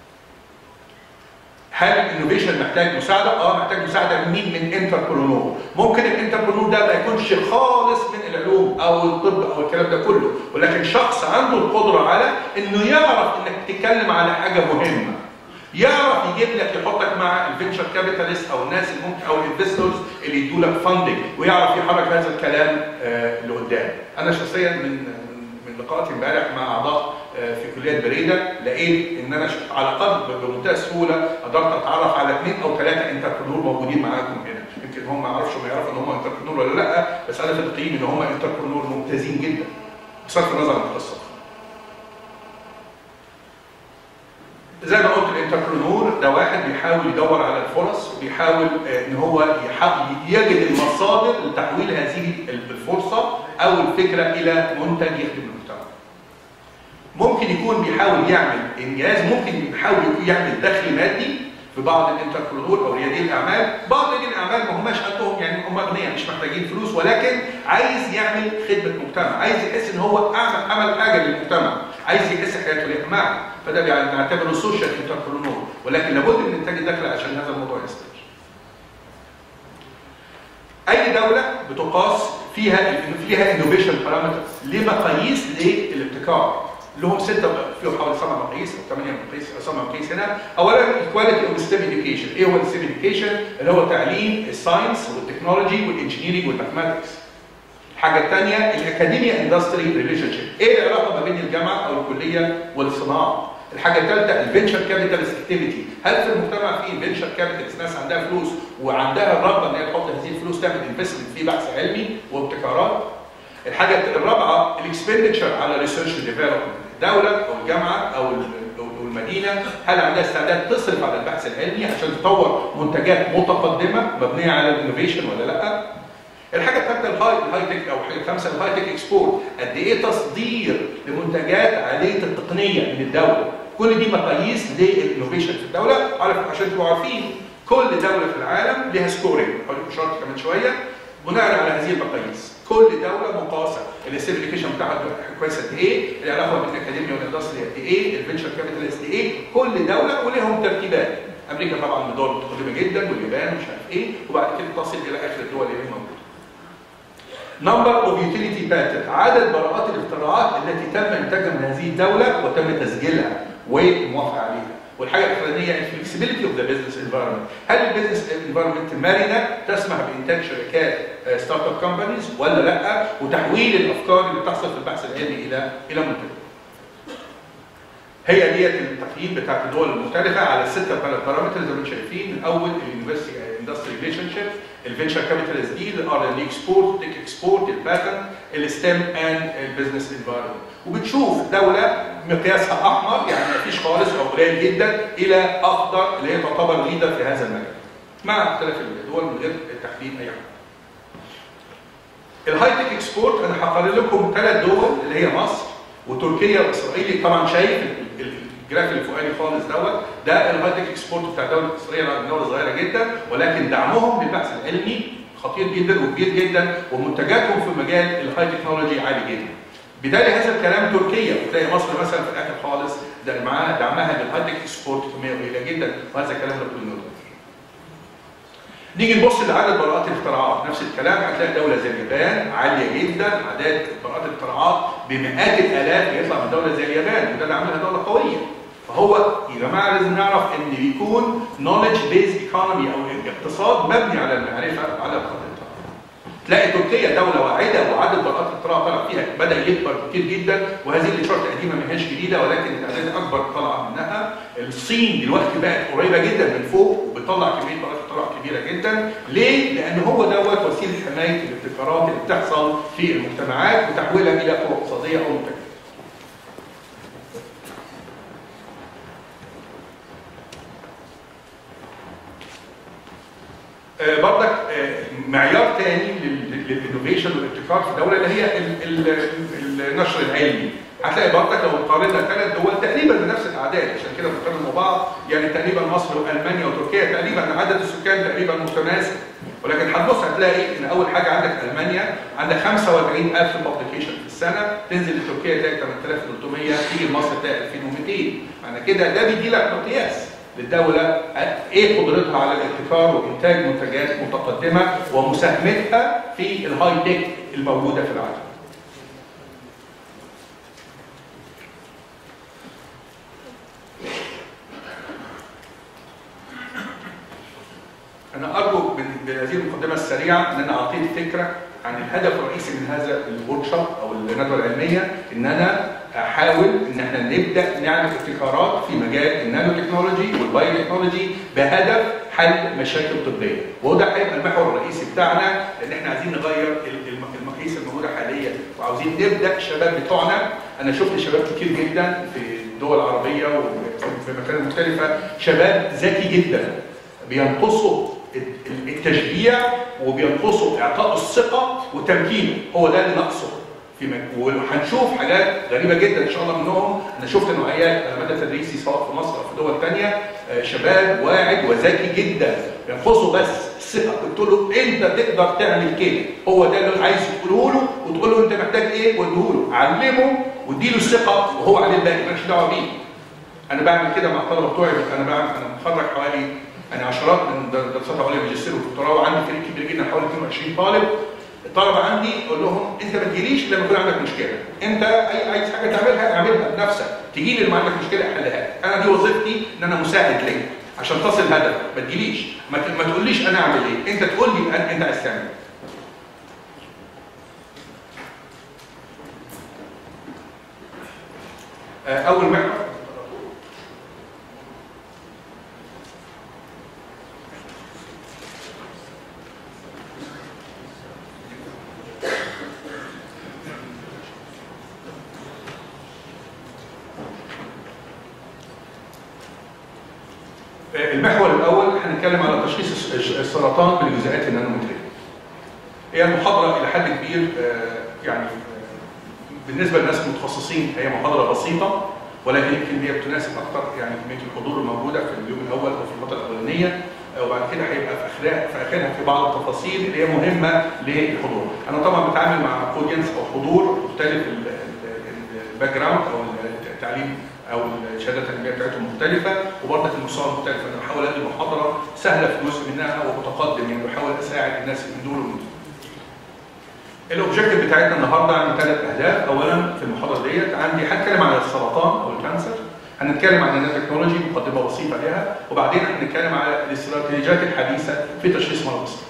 S4: هل الانوفيشن محتاج مساعده؟ اه محتاج مساعده من مين؟ من انتربرونور. ممكن الانتربرونور ده ما يكونش خالص من العلوم او الطب او الكلام ده كله، ولكن شخص عنده القدره على انه يعرف انك تتكلم على حاجه مهمه. يعرف يجيب لك يحطك مع الفينشر كابيتالست او الناس اللي ممكن او الانفستورز اللي يدوا لك فاندنج ويعرف يحرك هذا الكلام آه لقدام. انا شخصيا من من لقاءاتي امبارح مع اعضاء في كليه بريده لقيت ان انا على الاقل بمنتهى السهوله قدرت اتعرف على اثنين او ثلاثه انتربرنور موجودين معاكم هنا يمكن هم ما يعرفش ما يعرفوا ان هم انتربرنور ولا لا بس انا في التقييم ان هم انتربرنور ممتازين جدا بصرف النظر عن القصه زي ما قلت الانتربرنور ده واحد بيحاول يدور على الفرص وبيحاول ان هو يجد المصادر لتحويل هذه الفرصه او الفكره الى منتج يخدم المجتمع. ممكن يكون بيحاول يعمل انجاز ممكن يحاول يعمل دخل مادي في بعض الانتربرنور او ريادي الاعمال، بعض ريادي الاعمال ما هماش قدهم يعني هم اغنياء مش محتاجين فلوس ولكن عايز يعمل خدمه مجتمع، عايز يحس ان هو عمل عمل حاجه للمجتمع، عايز يحس حياته ليها معنى، فده بنعتبره سوشيال انتربرنور، ولكن لابد من انتاج الدخل عشان هذا الموضوع يستمر. اي دوله بتقاس فيها فيها انوفيشن بارامترز لمقاييس للابتكار لهم سته فيهم حوالي سبع مقاييس او ثمانيه مقاييس او سبع مقاييس هنا اولا الكواليتي اوف ستيم اديوكيشن ايه هو الستيم اديوكيشن اللي هو تعليم الساينس والتكنولوجي والانجينيرنج والماثماتكس الحاجه الثانيه الاكاديميا اندستري ريليشن شيب ايه العلاقه ما بين الجامعه او الكليه والصناعه الحاجه الثالثه الفينشر كابيتالست اكتيفيتي هل في المجتمع في فينشر كابيتالست ناس عندها فلوس وعندها الرغبه ان هي تحط هذه الفلوس تعمل انفستمنت في بحث علمي وابتكارات الحاجه الرابعه الاكسبندتشر على ريسيرش ديفلوبمنت الدوله او الجامعه او المدينه هل عندها استعداد تصرف على البحث العلمي عشان تطور منتجات متقدمه مبنيه على الانوفيشن ولا لا الحاجه الثالثه الهاي الهاي تك او الحاجه الخامسه الهاي تك اكسبورت قد ايه تصدير لمنتجات عاليه التقنيه من الدوله كل دي مقاييس للانوفيشن في الدوله عشان تبقوا عارفين كل دوله في العالم لها سكورينج هقول لكم شرط كمان شويه بناء على هذه المقاييس كل دوله مقاسه السيرتيفيكيشن بتاعها كويس قد ايه العلاقه بين الاكاديميا والاندستري قد ايه الفينشر كابيتال قد ايه كل دوله ولهم ترتيبات امريكا طبعا من دول متقدمه جدا واليابان ومش عارف ايه وبعد كده تصل الى اخر الدول اللي هي موجوده نمبر اوف يوتيليتي باتنت عدد براءات الاختراعات التي تم انتاجها من هذه الدوله وتم تسجيلها والموافقه عليها والحاجه الاخرانيه الفلكسبيليتي اوف ذا بزنس انفايرمنت هل البزنس انفايرمنت مرنه تسمح بانتاج شركات ستارت اب كومبانيز ولا لا وتحويل الافكار اللي بتحصل في البحث العلمي الى الى منتج هي ديت التقييم بتاعت الدول المختلفه على السته بارامترز زي ما انتم شايفين الاول اليونيفرستي اندستري ريليشن شيب الفينشر كابيتال دي الار ان اكسبورت تك اكسبورت الباتنت الستيم اند البزنس انفايرمنت وبتشوف دوله مقياسها احمر يعني ما فيش خالص او قليل جدا الى اخضر اللي هي تعتبر ليدر في هذا المجال مع اختلاف الدول من غير تحديد اي حاجه الهاي تك اكسبورت انا هقارن لكم ثلاث دول اللي هي مصر وتركيا واسرائيل طبعا شايف الجراف اللي فوقاني خالص دوت ده الهايتك اكسبورت بتاع الدوله المصريه رغم دوله صغيره جدا ولكن دعمهم للبحث العلمي خطير جدا وكبير جدا ومنتجاتهم في مجال الهاي تكنولوجي عالي جدا. بدايه هذا الكلام تركيا وتلاقي مصر مثلا في الاخر خالص ده معاها دعمها للهايتك اكسبورت كميه قليله جدا وهذا الكلام ده كله نيجي نبص لعدد براءات الاختراعات نفس الكلام هتلاقي دوله زي اليابان عاليه جدا عدد براءات الاختراعات بمئات الالاف بيطلع من دوله زي اليابان وده اللي عاملها دوله قويه فهو يا جماعه لازم نعرف ان بيكون نولج بيز ايكونومي او اقتصاد مبني على المعرفه وعلى الخطط تلاقي تركيا دوله واعده وعدد براءات الاختراع طلع فيها بدا يكبر كتير جدا وهذه الاشارات قديمه ما هياش جديده ولكن الاعداد اكبر طلع منها الصين دلوقتي بقت قريبه جدا من فوق وبتطلع كميه براءات اختراع كبيره جدا ليه؟ لان هو دوت وسيله حمايه الابتكارات اللي بتحصل في المجتمعات وتحويلها الى قوه اقتصاديه او منتجات آه، برضك آه، معيار تاني للانوفيشن والابتكار في الدوله اللي هي ال- ال- النشر العلمي هتلاقي برضك لو قارنا ثلاث دول تقريبا بنفس الاعداد عشان كده بنقارن مع بعض يعني تقريبا مصر والمانيا وتركيا تقريبا عدد السكان تقريبا متناسب ولكن هتبص هتلاقي ان اول حاجه عندك المانيا عندك 45000 بابليكيشن في السنه تنزل لتركيا تلاقي 8300 تيجي لمصر تلاقي 2200 معنى كده ده بيدي لك مقياس للدولة ايه قدرتها على الابتكار وانتاج منتجات متقدمة ومساهمتها في الهاي تك الموجودة في العالم. أنا أرجو من- بهذه المقدمة السريعة أن أنا أعطيك فكرة عن الهدف الرئيسي من هذا الورك شوب أو الندوة العلمية إن أنا أحاول إن احنا نبدأ نعمل ابتكارات في مجال النانو تكنولوجي والبايو تكنولوجي بهدف حل مشاكل طبية وده هيبقى المحور الرئيسي بتاعنا لأن احنا عايزين نغير ال- الم- المقاييس الموجودة حاليا وعاوزين نبدأ الشباب بتوعنا أنا شفت شباب كتير جدا في الدول العربية وفي مكانات مختلفة شباب ذكي جدا بينقصوا التشجيع وبينقصوا اعطاء الثقه وتمكينه هو ده اللي ناقصه في مك... وهنشوف حاجات غريبه جدا ان شاء الله منهم انا شفت نوعيات على مدى تدريسي سواء في مصر او في دول ثانيه شباب واعد وذكي جدا ينقصه بس الثقه قلت له انت تقدر تعمل كده هو ده اللي عايز تقوله له وتقول له انت محتاج ايه واديه له علمه واديله الثقه وهو عليه الباقي مالكش دعوه بيه انا بعمل كده مع الطلبه بتوعي انا بعمل انا متخرج حوالي انا عشرات من دراسات عليا ماجستير ودكتوراه وعندي فريق كبير جدا حوالي 22 طالب الطلبه عندي اقول لهم انت ما تجيليش لما يكون عندك مشكله انت اي عايز حاجه تعملها اعملها بنفسك تجي لي لما عندك مشكله احلها انا دي وظيفتي ان انا مساعد لك عشان تصل هدفك ما تجيليش ما, ت... ما تقوليش انا اعمل ايه انت تقول لي انت عايز تعمل ايه اول محور المحور الاول هنتكلم على تشخيص السرطان بالجزيئات النانومتريه. هي المحاضره الى حد كبير يعني بالنسبه للناس المتخصصين هي محاضره بسيطه ولكن يمكن هي بتناسب اكثر يعني كميه الحضور الموجوده في اليوم الاول او في الفتره الاولانيه وبعد كده هيبقى في اخرها في اخرها في بعض التفاصيل اللي هي مهمه للحضور. انا طبعا بتعامل مع اودينس او حضور مختلف الباك جراوند او التعليم او الشهادات العلميه بتاعتهم مختلفه وبرضك المستوى مختلف انا بحاول ادي محاضره سهله في جزء منها ومتقدم يعني بحاول اساعد الناس من دول ومن دول. الاوبجيكتيف بتاعتنا النهارده عندي ثلاث اهداف، اولا في المحاضره ديت عندي هتكلم عن السرطان او الكانسر، هنتكلم عن النانو تكنولوجي مقدمه بسيطه ليها، وبعدين هنتكلم على الاستراتيجيات الحديثه في تشخيص مرض السرطان.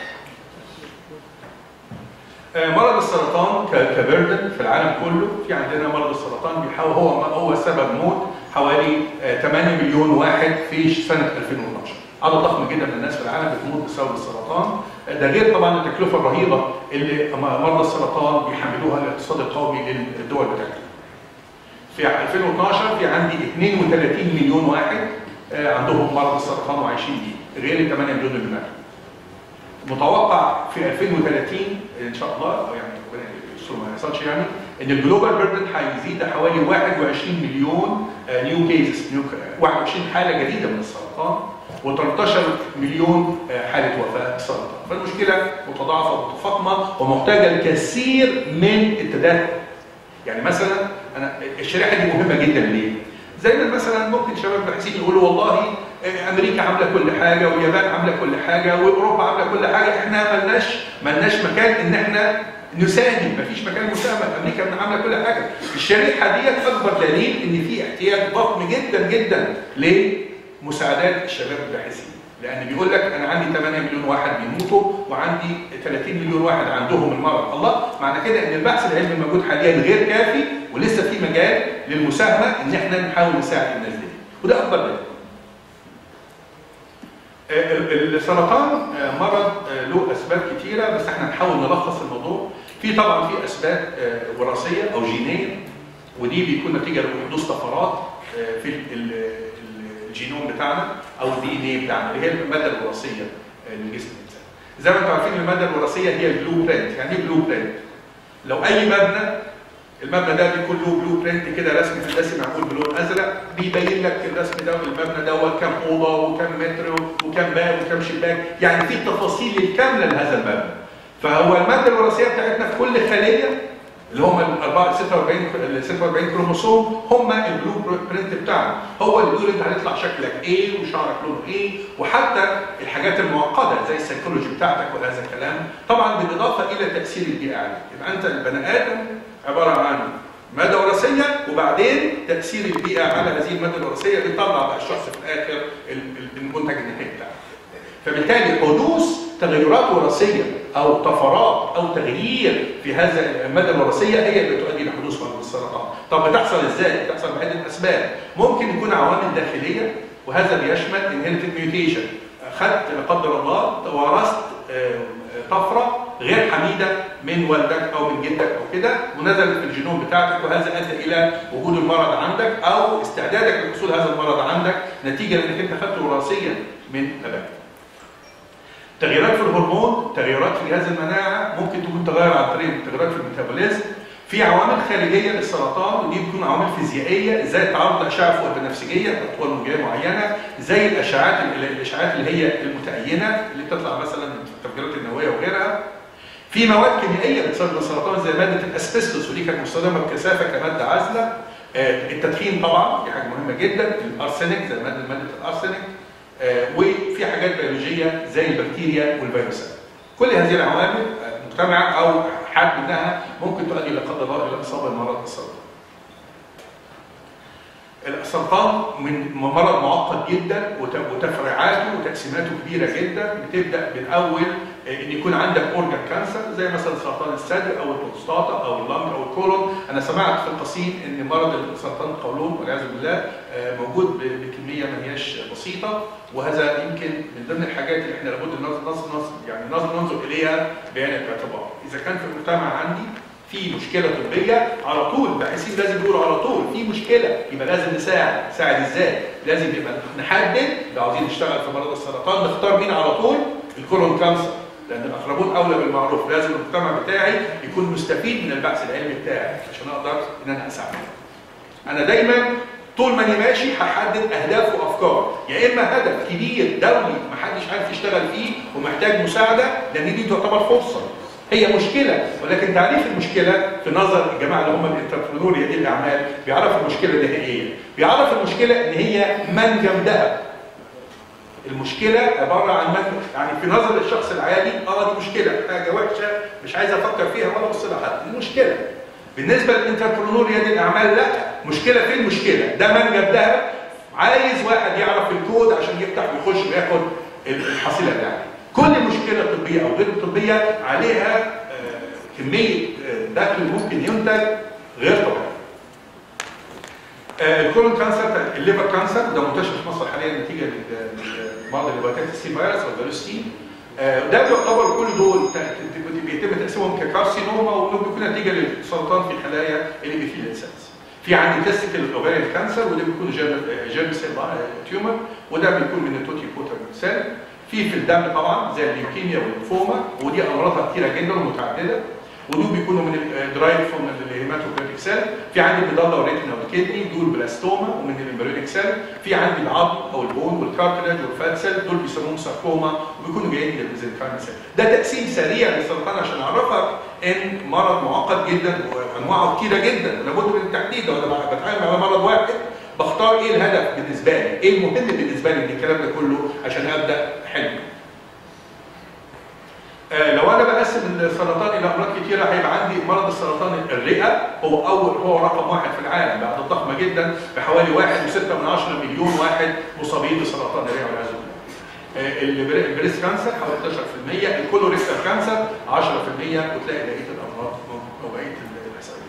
S4: مرض السرطان كبردن في العالم كله في عندنا مرض السرطان بيحاول هو هو سبب موت حوالي 8 مليون واحد في سنه 2012 عدد ضخم جدا من الناس في العالم بتموت بسبب السرطان ده غير طبعا التكلفه الرهيبه اللي مرضى السرطان بيحملوها الاقتصاد القومي للدول بتاعتنا في 2012 في عندي 32 مليون واحد عندهم مرض السرطان وعايشين بيه غير ال 8 مليون اللي ماتوا متوقع في 2030 ان شاء الله او يعني ربنا يستر ما يحصلش يعني ان الجلوبال بيردن هيزيد حوالي 21 مليون نيو كيسز 21 حاله جديده من السرطان و13 مليون آه، حاله وفاه سرطان فالمشكله متضاعفه ومتفاقمه ومحتاجه الكثير من التدخل يعني مثلا انا الشريحه دي مهمه جدا ليه؟ زي ما مثلا ممكن شباب باحثين يقولوا والله آه، امريكا عامله كل حاجه واليابان عامله كل حاجه واوروبا عامله كل حاجه احنا ملناش ملناش مكان ان احنا نساهم مفيش مكان مساهمه امريكا من عامله كل حاجه الشريحه ديت اكبر دليل ان في احتياج ضخم جدا جدا لمساعدات الشباب الباحثين لان بيقول لك انا عندي 8 مليون واحد بيموتوا وعندي 30 مليون واحد عندهم المرض الله معنى كده ان البحث العلمي الموجود حاليا غير كافي ولسه في مجال للمساهمه ان احنا نحاول نساعد الناس دي وده اكبر دليل آه، ال- السرطان آه، مرض آه، له اسباب كتيره بس احنا نحاول نلخص الموضوع في طبعا في اسباب آه، وراثيه او جينيه ودي بيكون نتيجه لحدوث طفرات آه، في ال- ال- ال- الجينوم بتاعنا او الدي ان اي بتاعنا اللي هي الماده الوراثيه آه، لجسم الانسان. زي ما انتم عارفين الماده الوراثيه هي البلو برنت، يعني ايه بلو برنت؟ لو اي مبنى المبنى ده بيكون له بلو برنت كده رسم هندسي معمول بلون ازرق بيبين لك الرسم ده المبنى دوت كام اوضه وكام متر وكام باب وكام شباك يعني في التفاصيل الكامله لهذا المبنى فهو الماده الوراثيه بتاعتنا في كل خليه اللي هم ال 4 46 ال 46 كروموسوم هم البلو برنت بتاعنا هو اللي بيقول انت هيطلع شكلك ايه وشعرك لونه ايه وحتى الحاجات المعقده زي السيكولوجي بتاعتك وهذا الكلام طبعا بالاضافه الى تاثير البيئه عليك يبقى انت البني ادم عباره عن ماده وراثيه وبعدين تاثير البيئه على هذه الماده الوراثيه بيطلع بقى الشخص في الاخر ال- ال- المنتج النهائي بتاعه فبالتالي حدوث تغيرات وراثيه او طفرات او تغيير في هذا الماده الوراثيه هي اللي تؤدي لحدوث مرض السرطان. طب بتحصل ازاي؟ بتحصل بعده اسباب. ممكن يكون عوامل داخليه وهذا بيشمل انهيرتد ميوتيشن. خدت لا قدر الله توارثت آه، طفره غير حميده من والدك او من جدك او كده ونزلت في الجينوم بتاعتك وهذا ادى الى وجود المرض عندك او استعدادك لحصول هذا المرض عندك نتيجه لانك انت خدته وراثيا من ابائك. تغييرات في الهرمون تغييرات في جهاز المناعه ممكن تكون تغير عن طريق تغييرات في الميتابوليزم في عوامل خارجيه للسرطان ودي بتكون عوامل فيزيائيه زي التعرض لاشعه فوق البنفسجيه باطوال موجيه معينه زي الاشعاعات الاشعاعات اللي هي المتأينه اللي بتطلع مثلا من التفجيرات النوويه وغيرها في مواد كيميائيه بتسبب السرطان زي ماده الاسبستوس ودي كانت مستخدمه بكثافه كماده عازله آه، التدخين طبعا دي حاجه مهمه جدا الارسنك زي ماده ماده الارسنك آه، وفي حاجات بيولوجيه زي البكتيريا والفيروسات. كل هذه العوامل آه، مجتمعه او حد منها ممكن تؤدي لا قدر الله الى اصابه بمرض السرطان. السرطان من مرض معقد جدا وت- وتفريعاته وتقسيماته كبيره جدا بتبدا من اول ان يكون عندك اورجان كانسر زي مثلا سرطان الثدي او البروستاتا او اللنج او الكولون انا سمعت في القصيم ان مرض سرطان القولون والعياذ بالله آه، موجود ب- بكميه ما هياش بسيطه وهذا يمكن من ضمن الحاجات اللي احنا لابد ننظر ننظر ننظر- يعني ننظر ننظر اليها بعين الاعتبار اذا كان في المجتمع عندي في مشكله طبيه على طول باحثين لازم يقولوا على طول في مشكله يبقى لازم نساعد نساعد ازاي لازم يبقى نحدد لو عاوزين نشتغل في مرض السرطان نختار مين على طول الكولون كانسر لان الاقربون اولى بالمعروف لازم المجتمع بتاعي يكون مستفيد من البحث العلمي بتاعي عشان اقدر ان انا اساعده انا دايما طول ما انا ماشي هحدد اهداف وافكار يا اما هدف كبير دولي محدش عارف يشتغل فيه ومحتاج مساعده لان دي تعتبر فرصه هي مشكله ولكن تعريف المشكله في نظر الجماعه اللي هم الانتربرنور دي الاعمال بيعرف المشكله دي هي ايه بيعرف المشكله ان هي منجم ذهب المشكله عباره عن من يعني في نظر الشخص العادي اه دي مشكله حاجه وحشه مش عايز افكر فيها ولا ابص لها حد دي مشكله بالنسبه للانتربرنور يد الاعمال لا مشكله في المشكله ده منجم ذهب عايز واحد يعرف الكود عشان يفتح ويخش وياخد الحصيله بتاعته كل مشكله طبيه او غير طبيه عليها آه، كميه آه، دخل ممكن ينتج غير طبيعي آه، الكولون كانسر الليفر كانسر ده منتشر في مصر حاليا نتيجه لل- لمرض الهيباتيتس سي فيروس او فيروس سي آه، ده بيعتبر كل دول ت- ت- بيتم تقسيمهم ككارسينوما ودول بيكون نتيجه للسرطان في خلايا الابيثيليال سيلز. في عندي تستيكل اوفيريان كانسر وده بيكون جيرم سيل تيومر وده بيكون من التوتي بوتر سيل في في الدم طبعا زي الليوكيميا والليمفوما ودي امراضها كتيره جدا ومتعدده ودول بيكونوا من درايف فروم الهيماتوكريتيك سيل في عندي الميدالا والريتنا والكدني دول بلاستوما ومن الامبريونيك سيل في عندي العظم او البون والكارتلج والفات سيل دول بيسموهم ساركوما وبيكونوا جايين من الميزنكايم سيل ده تقسيم سريع للسرطان عشان اعرفك ان مرض معقد جدا وانواعه كتيره جدا لابد من التحديد لو انا بتعامل على مرض واحد بختار ايه الهدف بالنسبه لي ايه المهم بالنسبه لي من الكلام ده كله عشان ابدا حلم آه، لو انا بقسم السرطان الى امراض كتيره هيبقى عندي مرض السرطان الرئه هو اول هو رقم واحد في العالم بعد الضخمه جدا بحوالي 1.6 مليون واحد مصابين بسرطان الرئه والعياذ بالله. آه، البري- البريست كانسر حوالي 11% الكولوريكتال كانسر 10% وتلاقي بقيه الامراض وبقيه الاسئله.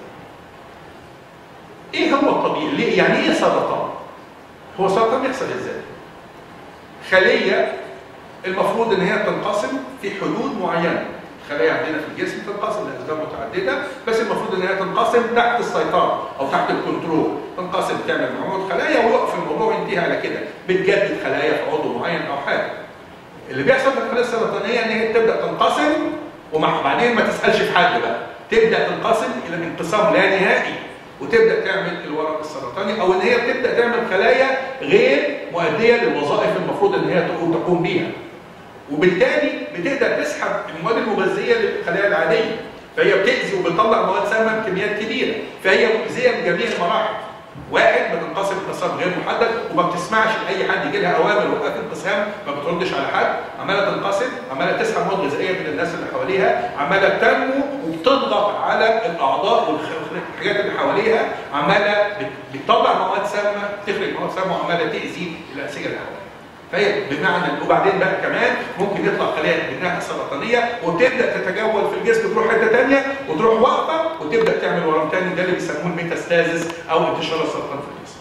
S4: ايه هو الطبيعي؟ ليه يعني ايه سرطان؟ هو السرطان بيحصل ازاي؟ خليه المفروض ان هي تنقسم في حدود معينه الخلايا عندنا في الجسم تنقسم لاسباب متعدده بس المفروض ان هي تنقسم تحت السيطره او تحت الكنترول تنقسم تعمل مجموعه خلايا ويقف الموضوع ينتهي على كده بتجدد خلايا في عضو معين او حاجه اللي بيحصل في الخلايا السرطانيه ان هي تبدا تنقسم وبعدين ما تسالش في حد بقى تبدا تنقسم الى انقسام لا نهائي وتبدا تعمل الورم السرطاني او ان هي بتبدا تعمل خلايا غير مؤديه للوظائف المفروض ان هي تقوم تقوم بيها وبالتالي بتقدر تسحب المواد المغذيه للخلايا العاديه فهي بتاذي وبتطلع مواد سامه بكميات كبيره فهي مؤذيه بجميع المراحل واحد بتنقسم انقسام غير محدد وما بتسمعش لاي حد يجي لها اوامر وقت انقسام ما بتردش على حد عماله تنقسم عماله تسحب مواد غذائيه من الناس اللي حواليها عماله تنمو وبتضغط على الاعضاء والحاجات اللي حواليها عماله بت- بتطلع مواد سامه تخرج مواد سامه وعماله تاذي الانسجه اللي حواليها فهي بمعنى وبعدين بقى كمان ممكن يطلع خلايا منها سرطانيه وتبدا تتجول في الجسم تروح حته ثانيه وتروح واقفه وتبدا تعمل ورم ثاني ده اللي بيسموه الميتاستازيس او انتشار السرطان في الجسم.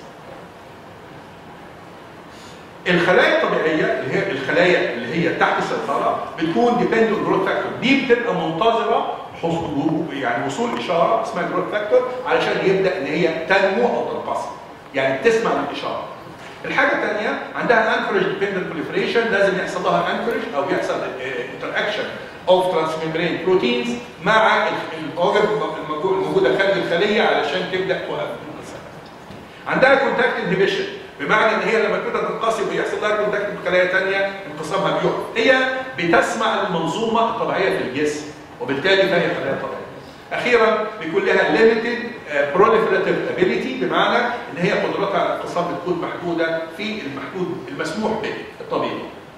S4: الخلايا الطبيعيه اللي هي الخلايا اللي هي تحت السيطره بتكون ديبندنت جروث فاكتور دي بتبقى منتظره حصول يعني وصول اشاره اسمها جروث فاكتور علشان يبدا ان هي تنمو او تنقسم يعني بتسمع الاشاره الحاجه الثانيه عندها انكورج ديبندنت بروليفريشن لازم يحصل لها انكورج او يحصل انتر اكشن اوف ترانسميمبرين بروتينز مع الاوجب الموجوده خارج الخليه علشان تبدا توقف الانقسام. عندها كونتاكت انهبيشن بمعنى ان هي لما تبدا تنقسم ويحصل لها كونتاكت بخلايا ثانيه انقسامها بيقف. هي بتسمع المنظومه الطبيعيه في الجسم وبالتالي فهي خلايا طبيعيه. اخيرا بيكون لها limited uh, proliferative ability بمعنى ان هي قدرتها على الانقسام بتكون محدوده في المحدود المسموح به الطبيعي.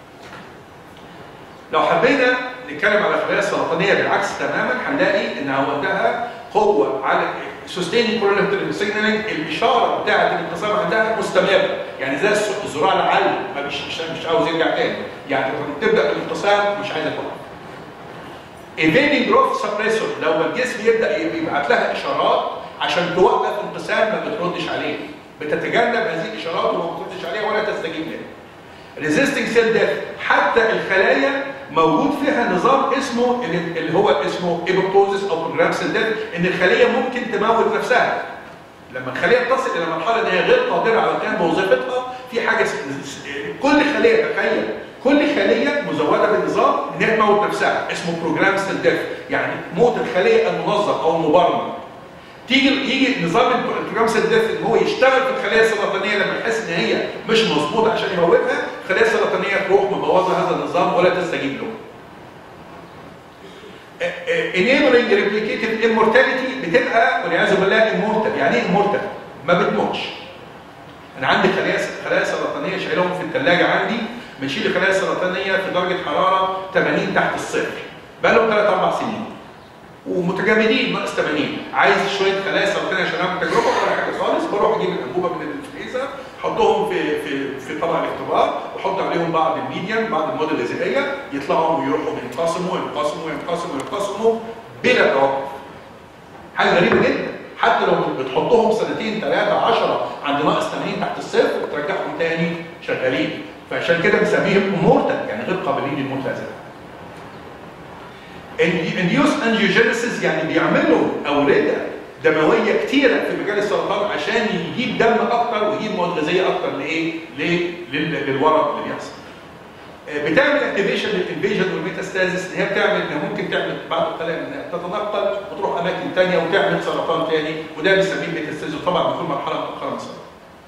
S4: لو حبينا نتكلم على الخلايا السرطانيه بالعكس تماما هنلاقي انها عندها قوه على سستيننج proliferative signaling الاشاره بتاعه الانقسام عندها مستمره يعني زي الس- الزراعه العلم ما مش مش مش عاوز يرجع تاني يعني تبدا الانقسام مش عايزه توقف ايفيدنج جروث سبريسور لو الجسم يبدا يبعت لها اشارات عشان توقف انقسام ما بتردش عليه بتتجنب هذه الاشارات وما بتردش عليها ولا تستجيب لها ريزيستنج سيل ديث حتى الخلايا موجود فيها نظام اسمه اللي اللي هو اسمه ايبوبتوزيس او بروجرام سيل ديث ان الخليه ممكن تموت نفسها لما الخليه تصل الى مرحله ان هي غير قادره على القيام بوظيفتها في حاجه س- س- كل خليه تخيل كل خليه مزوده بنظام ان هي تموت نفسها اسمه بروجرام سيل ديث يعني موت الخليه المنظم او المبرمج تيجي يجي نظام البروجرام سيل ديث ان هو يشتغل في الخلايا السرطانيه لما يحس ان هي مش مظبوطه عشان يموتها الخلايا السرطانيه تروح مبوظه هذا النظام ولا تستجيب له enabling replicative immortality بتبقى والعياذ بالله immortal يعني ايه immortal؟ ما بتموتش انا عندي خلايا خلايا سرطانيه شايلهم في الثلاجه عندي بنشيل الخلايا السرطانيه في درجه حراره 80 تحت الصفر بقى لهم 3 4 سنين ومتجمدين ناقص 80 عايز شويه خلايا سرطانيه عشان اعمل تجربه ولا حاجه خالص بروح اجيب الانبوبه من الفريزر احطهم في في في طبق الاختبار واحط عليهم بعض الميديم بعض المواد الغذائيه يطلعوا ويروحوا ينقسموا ينقسموا ينقسموا ينقسموا بلا توقف حاجه غريبه جدا حتى لو بتحطهم سنتين ثلاثه 10 عند ناقص 80 تحت الصفر وترجعهم تاني شغالين فعشان كده بنسميهم مورتال يعني غير قابلين للموت هذا انديوس انجيوجينيسيس يعني بيعملوا اورده دمويه كتيره في مجال السرطان عشان يجيب دم اكتر ويجيب مواد غذائيه اكتر لايه؟ ليه؟ لل- للورم اللي بيحصل. آه، بتعمل اكتيفيشن للانفيجن والميتاستازيس ان هي بتعمل انها ممكن تعمل بعض الخلايا انها تتنقل وتروح اماكن ثانيه وتعمل سرطان ثاني وده بنسميه ميتاستازيس وطبعا بيكون مرحله مؤخره من السرطان.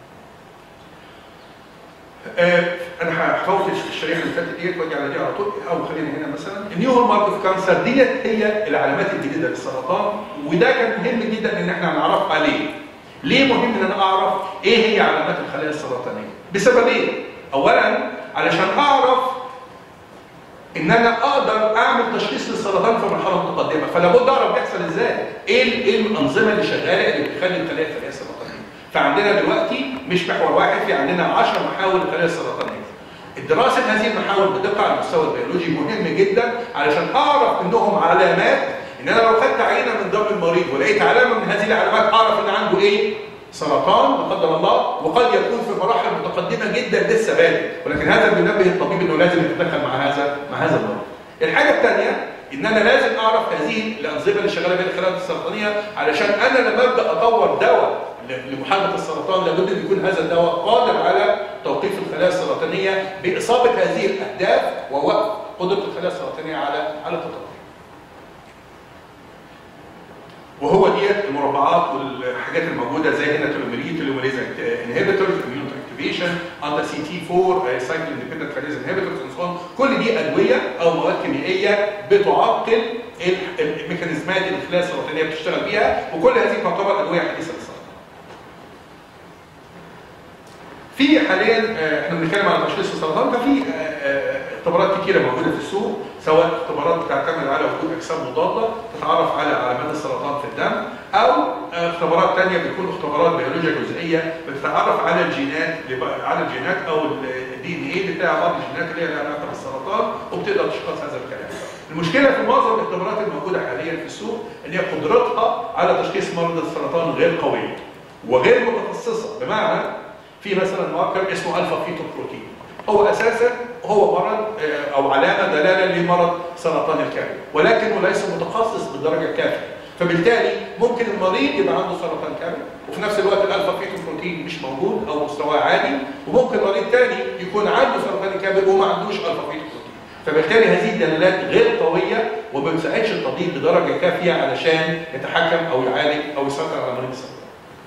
S4: آه، انا هفوت الشريحه اللي فاتت ديت واجي على دي على طول او خلينا هنا مثلا النيو هول مارك اوف كانسر ديت هي العلامات الجديده للسرطان وده كان مهم جدا ان احنا نعرفها ليه؟ ليه مهم ان انا اعرف ايه هي علامات الخلايا السرطانيه؟ بسببين اولا علشان اعرف ان انا اقدر اعمل تشخيص للسرطان في مرحله متقدمه فلا بد اعرف بيحصل ازاي ايه ال- ايه الانظمه اللي شغاله اللي بتخلي الخلايا خلايا سرطانيه فعندنا دلوقتي مش محور واحد في عندنا 10 محاور للخلايا السرطانيه الدراسه هذه المحاور بدقه على المستوى البيولوجي مهم جدا علشان اعرف منهم علامات ان انا لو خدت عينه من دم المريض ولقيت علامه من هذه العلامات اعرف ان عنده ايه سرطان لا قدر الله وقد يكون في مراحل متقدمه جدا لسه بادئ ولكن هذا بينبه الطبيب انه لازم يتدخل مع هذا مع هذا المرض. الحاجه الثانيه ان انا لازم اعرف هذه الانظمه اللي شغاله بين الخلايا السرطانيه علشان انا لما ابدا اطور دواء ل- لمحاربه السرطان لابد ان يكون هذا الدواء قادر على توقيف الخلايا السرطانيه باصابه هذه الاهداف ووقف قدره الخلايا السرطانيه على على التطور. وهو ديت المربعات والحاجات الموجوده زي هنا تلوميريد تلوميريز انهبيتورز اميون اكتيفيشن انت سي تي 4 سايكل اندبندنت كاريز انهبيتورز كل دي ادويه او مواد كيميائيه بتعطل ال- الميكانيزمات اللي الخلايا السرطانيه بتشتغل بيها وكل هذه تعتبر ادويه حديثه للسرطان. في حاليا آه، احنا بنتكلم على تشخيص السرطان ففي آه، آه، اختبارات كتيره موجوده في السوق سواء اختبارات بتعتمد على وجود اجسام مضاده تتعرف على علامات السرطان في الدم او آه، اختبارات ثانيه بتكون اختبارات بيولوجيا جزئيه بتتعرف على الجينات لب- على الجينات او الدي ان اي بتاع بعض الجينات اللي هي لها علاقه بالسرطان وبتقدر تشخص هذا الكلام. المشكله في معظم الاختبارات الموجوده حاليا في السوق ان هي قدرتها على تشخيص مرض السرطان غير قويه وغير متخصصه بمعنى في مثلا ماركر اسمه الفا فيتو بروتين هو اساسا هو مرض آه، او علامه دلاله لمرض سرطان الكبد ولكنه ليس متخصص بالدرجه الكافيه فبالتالي ممكن المريض يبقى عنده سرطان كبد وفي نفس الوقت الالفا فيتو بروتين مش موجود او مستواه عالي وممكن مريض تاني يكون عنده سرطان الكبد وما عندوش الفا فيتو بروتين فبالتالي هذه الدلالات غير قويه وما بتساعدش الطبيب بدرجه كافيه علشان يتحكم او يعالج او يسيطر على مريض السرطان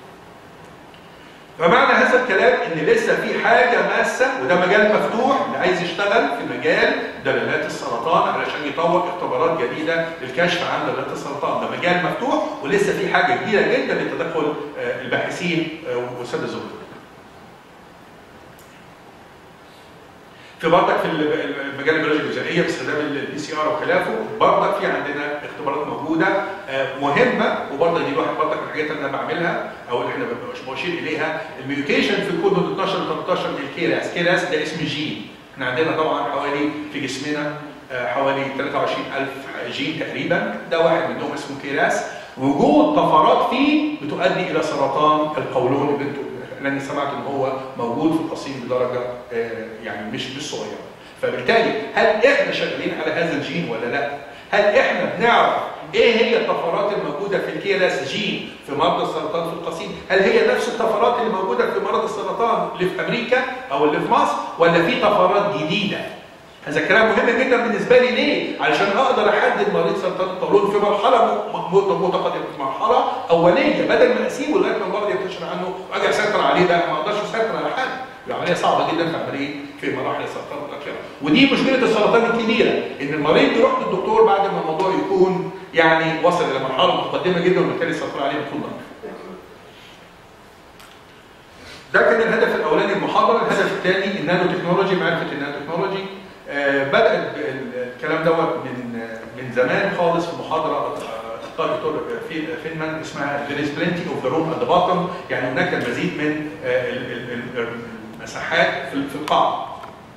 S4: فمعنى هذا الكلام ان لسه في حاجه ماسه وده مجال مفتوح اللي عايز يشتغل في مجال دلالات السرطان علشان يطور اختبارات جديده للكشف عن دلالات السرطان ده مجال مفتوح ولسه في حاجه كبيره جدا لتدخل آه، الباحثين آه، وسد الزملاء. في برضك في المجال البيولوجي الجزيئيه باستخدام البي سي ار وخلافه برضك في عندنا اختبارات موجوده آه، مهمه وبرضك دي واحد برضك من الحاجات اللي انا بعملها او اللي احنا بنبقى بشير اليها الميوتيشن في الكود من 12 ل 13 للكيراس كيراس ده اسم جين احنا عندنا طبعا حوالي في جسمنا آه، حوالي 23000 جين تقريبا ده واحد منهم اسمه كيراس وجود طفرات فيه بتؤدي الى سرطان القولون اللي انتم لاني سمعت ان هو موجود في القصيم بدرجه آه، يعني مش مش صغيره فبالتالي هل احنا شغالين على هذا الجين ولا لا؟ هل احنا بنعرف ايه هي الطفرات الموجوده في الكيراس جين في مرضى السرطان في القصيم؟ هل هي نفس الطفرات اللي موجوده في مرض السرطان اللي في امريكا او اللي في مصر ولا في طفرات جديده؟ هذا الكلام مهم جدا بالنسبه لي ليه؟ علشان اقدر احدد مريض سرطان القولون في مرحله م- م- متقدمه في مرحله اوليه بدل ما اسيبه لغايه ما المرض ينتشر عنه واجي اسيطر عليه ده ما اقدرش اسيطر على حد. العمليه صعبه جدا في عمليه في مراحل السرطان متاخره ودي مشكله السرطان الكبيره ان المريض يروح للدكتور بعد ما الموضوع يكون يعني وصل الى مرحله متقدمه جدا وبالتالي السيطره عليه بتكون ضعيفه. ده كان الهدف الاولاني المحاضره، الهدف الثاني النانو تكنولوجي معرفه النانو تكنولوجي آه، بدات الكلام دوت من آه، من زمان خالص في محاضره آه، القائد دكتور في فينمان اسمها There is plenty of the room at the bottom يعني هناك المزيد من آه، ال- ال- ال- المساحات في في القاع.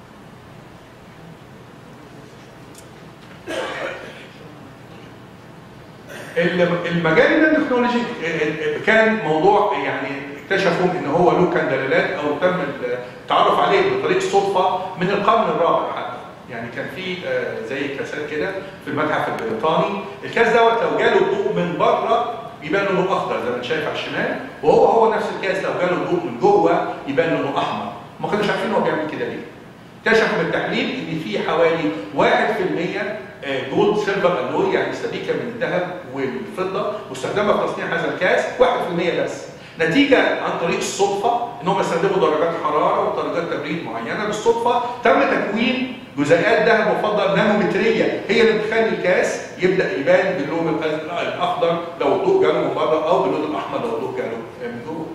S4: الم- المجال النانوتكنولوجي كان موضوع يعني اكتشفوا ان هو له كان دلالات او تم التعرف عليه بطريق الصدفه من القرن الرابع حتى يعني كان في آه، زي كاسات كده في المتحف البريطاني الكاس دوت لو جاله الضوء من بره يبان لونه اخضر زي ما انت شايف على الشمال وهو هو نفس الكاس لو جاله الضوء من جوه يبان لونه احمر ما كانوش عارفين هو بيعمل كده ليه اكتشفوا بالتحليل ان في حوالي 1% جولد سيلفر الوي يعني سبيكه من الذهب والفضه مستخدمه في تصنيع هذا الكاس 1% بس نتيجه عن طريق الصدفه ان هم استخدموا درجات حراره ودرجات تبريد معينه بالصدفه تم تكوين جزيئات ذهب وفضه نانومتريه هي اللي بتخلي الكاس يبدا يبان باللون الأز- الاخضر لو الضوء جاله من بره او باللون الاحمر لو الضوء جاله من جوه.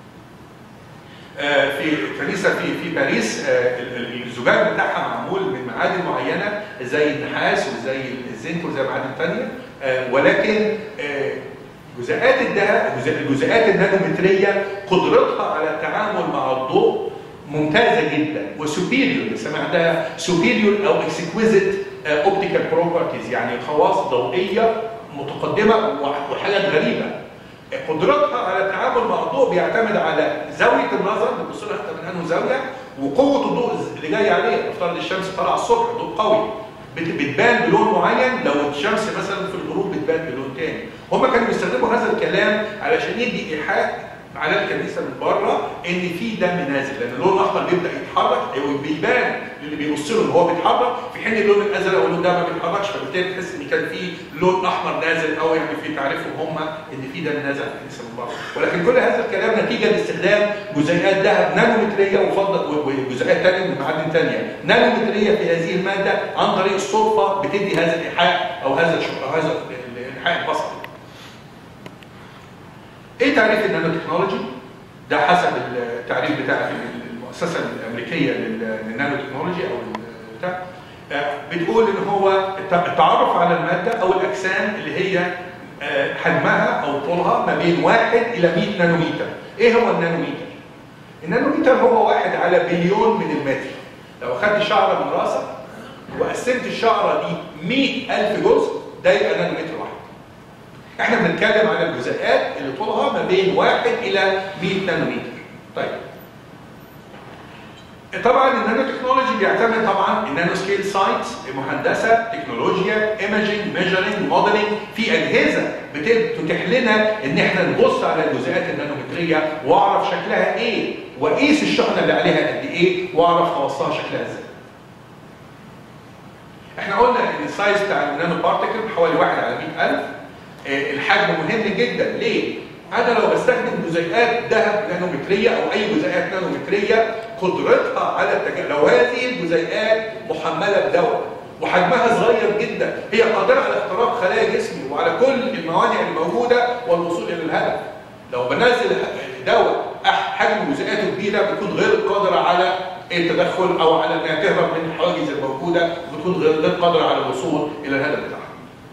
S4: آه، في كنيسه في في باريس آه، ال- ال- الزجاج بتاعها معمول من معادن معينه زي النحاس وزي الزنك وزي معادن ثانيه ولكن آه، جزيئات الذهب جزيء- الجزيئات النانومتريه قدرتها على التعامل مع الضوء ممتازه جدا وسوبيريور بنسميها عندها سوبيريور او اكسكويزيت اوبتيكال بروبرتيز يعني خواص ضوئيه متقدمه وح- وحاجات غريبه قدرتها على التعامل مع الضوء بيعتمد على زاويه النظر بتبص لها انت من انه زاويه وقوه الضوء اللي جاي عليها نفترض الشمس طالعه الصبح ضوء قوي بت- بتبان بلون معين لو الشمس مثلا في الغروب بتبان بلون تاني هم كانوا بيستخدموا هذا الكلام علشان يدي ايحاء على الكنيسه من بره ان في دم نازل لان اللون الاحمر بيبدا يتحرك أو بيبان للي بيبص له ان هو بيتحرك في حين اللون الازرق واللون ده ما بيتحركش فبالتالي تحس ان كان في لون احمر نازل او يعني في تعريفهم هم ان في دم نازل على الكنيسه من بره ولكن كل هذا الكلام نتيجه لاستخدام جزيئات ذهب نانومتريه وفضه و- وجزيئات ثانيه من معادن ثانيه نانومتريه في هذه الماده عن طريق الصدفه بتدي هذا الايحاء او هذا الش- أو هذا الايحاء البصري ايه تعريف النانو تكنولوجي؟ ده حسب التعريف بتاع المؤسسه الامريكيه لل- للنانو تكنولوجي او ال- بتاع آه، بتقول ان هو الت- التعرف على الماده او الاجسام اللي هي آه، حجمها او طولها ما بين 1 الى 100 نانومتر. ايه هو النانومتر؟ النانومتر هو واحد على بليون من المتر. لو اخدت شعره من راسك وقسمت الشعره دي 100000 جزء ده يبقى نانومتر واحد. احنا بنتكلم على الجزيئات اللي طولها ما بين 1 الى 100 نانومتر. طيب. طبعا النانو تكنولوجي بيعتمد طبعا النانو سكيل ساينس مهندسه تكنولوجيا ايمجنج ميجرنج موديلنج في اجهزه بتتيح لنا ان احنا نبص على الجزيئات النانومتريه واعرف شكلها ايه واقيس الشحنه اللي عليها قد ايه واعرف خواصها شكلها ازاي. احنا قلنا ان السايز بتاع النانو بارتيكل حوالي 1 على 100000 آه، الحجم مهم جدا ليه؟ انا لو بستخدم جزيئات ذهب نانومتريه او اي جزيئات نانومتريه قدرتها على التجاوز لو هذه الجزيئات محمله بدواء وحجمها صغير جدا هي قادره على اختراق خلايا جسمي وعلى كل الموانع الموجوده والوصول الى الهدف لو بنزل دواء أح- حجم جزيئاته كبيره بتكون غير قادره على التدخل او على انها تهرب من الحواجز الموجوده وبتكون غير غير قادره على الوصول الى الهدف بتاعها.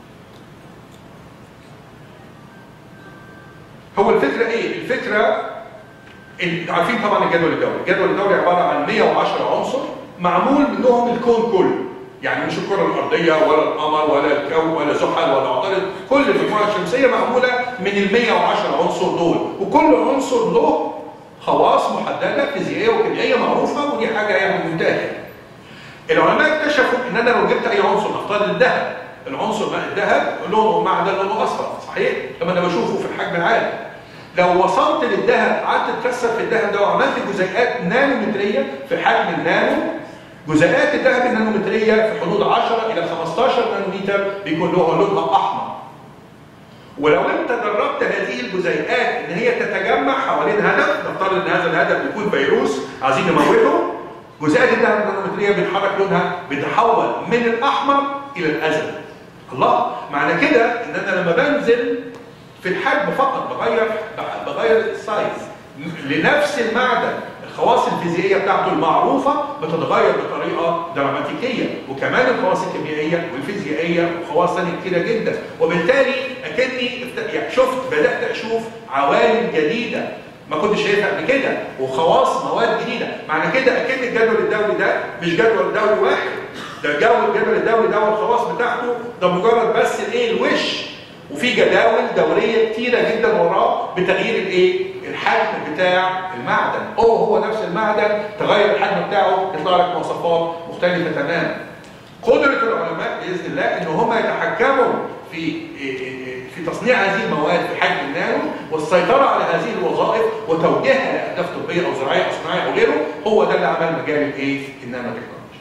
S4: هو الفكره ايه؟ الفكره ال- عارفين طبعا الجدول الدوري، الجدول الدوري عباره عن 110 عنصر معمول منهم الكون كله، يعني مش الكره الارضيه ولا القمر ولا الكون ولا زحل ولا عطارد، كل المجموعه الشمسيه معموله من ال 110 عنصر دول، وكل عنصر له خواص محدده فيزيائيه وكيميائيه معروفه ودي حاجه يعني منتهيه. العلماء اكتشفوا ان انا لو جبت اي عنصر نفترض الذهب العنصر ماء الذهب لونه معدن لونه اصفر صحيح لما انا بشوفه في الحجم العالي لو وصلت للذهب قعدت تكسر في الذهب ده وعملت جزيئات نانومتريه في حجم النانو جزيئات الذهب النانومتريه في حدود 10 الى 15 نانومتر بيكون له لونها احمر ولو انت جربت هذه الجزيئات ان هي تتجمع حوالين هدف نفترض ان هذا الهدف يكون فيروس عايزين نموته جزيئات الذهب النانومتريه بيتحرك لونها بيتحول من الاحمر الى الازرق الله معنى كده ان انا لما بنزل في الحجم فقط بغير بغير السايز لنفس المعدن الخواص الفيزيائيه بتاعته المعروفه بتتغير بطريقه دراماتيكيه وكمان الخواص الكيميائيه والفيزيائيه وخواص ثانيه كتيره جدا وبالتالي اكني افت- يعني شفت بدات اشوف عوالم جديده ما كنتش شايفها قبل كده وخواص مواد جديده معنى كده اكن الجدول الدوري ده مش جدول دوري واحد ده جو الجدول الدوري ده والخواص بتاعته ده مجرد بس الايه الوش وفي جداول دوريه كتيره جدا وراه بتغيير الايه الحجم بتاع المعدن او هو نفس المعدن تغير الحجم بتاعه يطلع لك مواصفات مختلفه تماما قدره العلماء باذن الله ان هم يتحكموا في في تصنيع هذه المواد في حجم النانو والسيطره على هذه الوظائف وتوجيهها لاهداف طبيه او زراعيه او صناعيه او غيره هو ده اللي عمل مجال الايه النانو تكنولوجي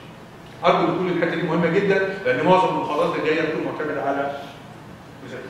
S4: ارجو ان تكون الحته دي مهمه جدا لان معظم المحاضرات الجايه بتكون معتمده على جزيئات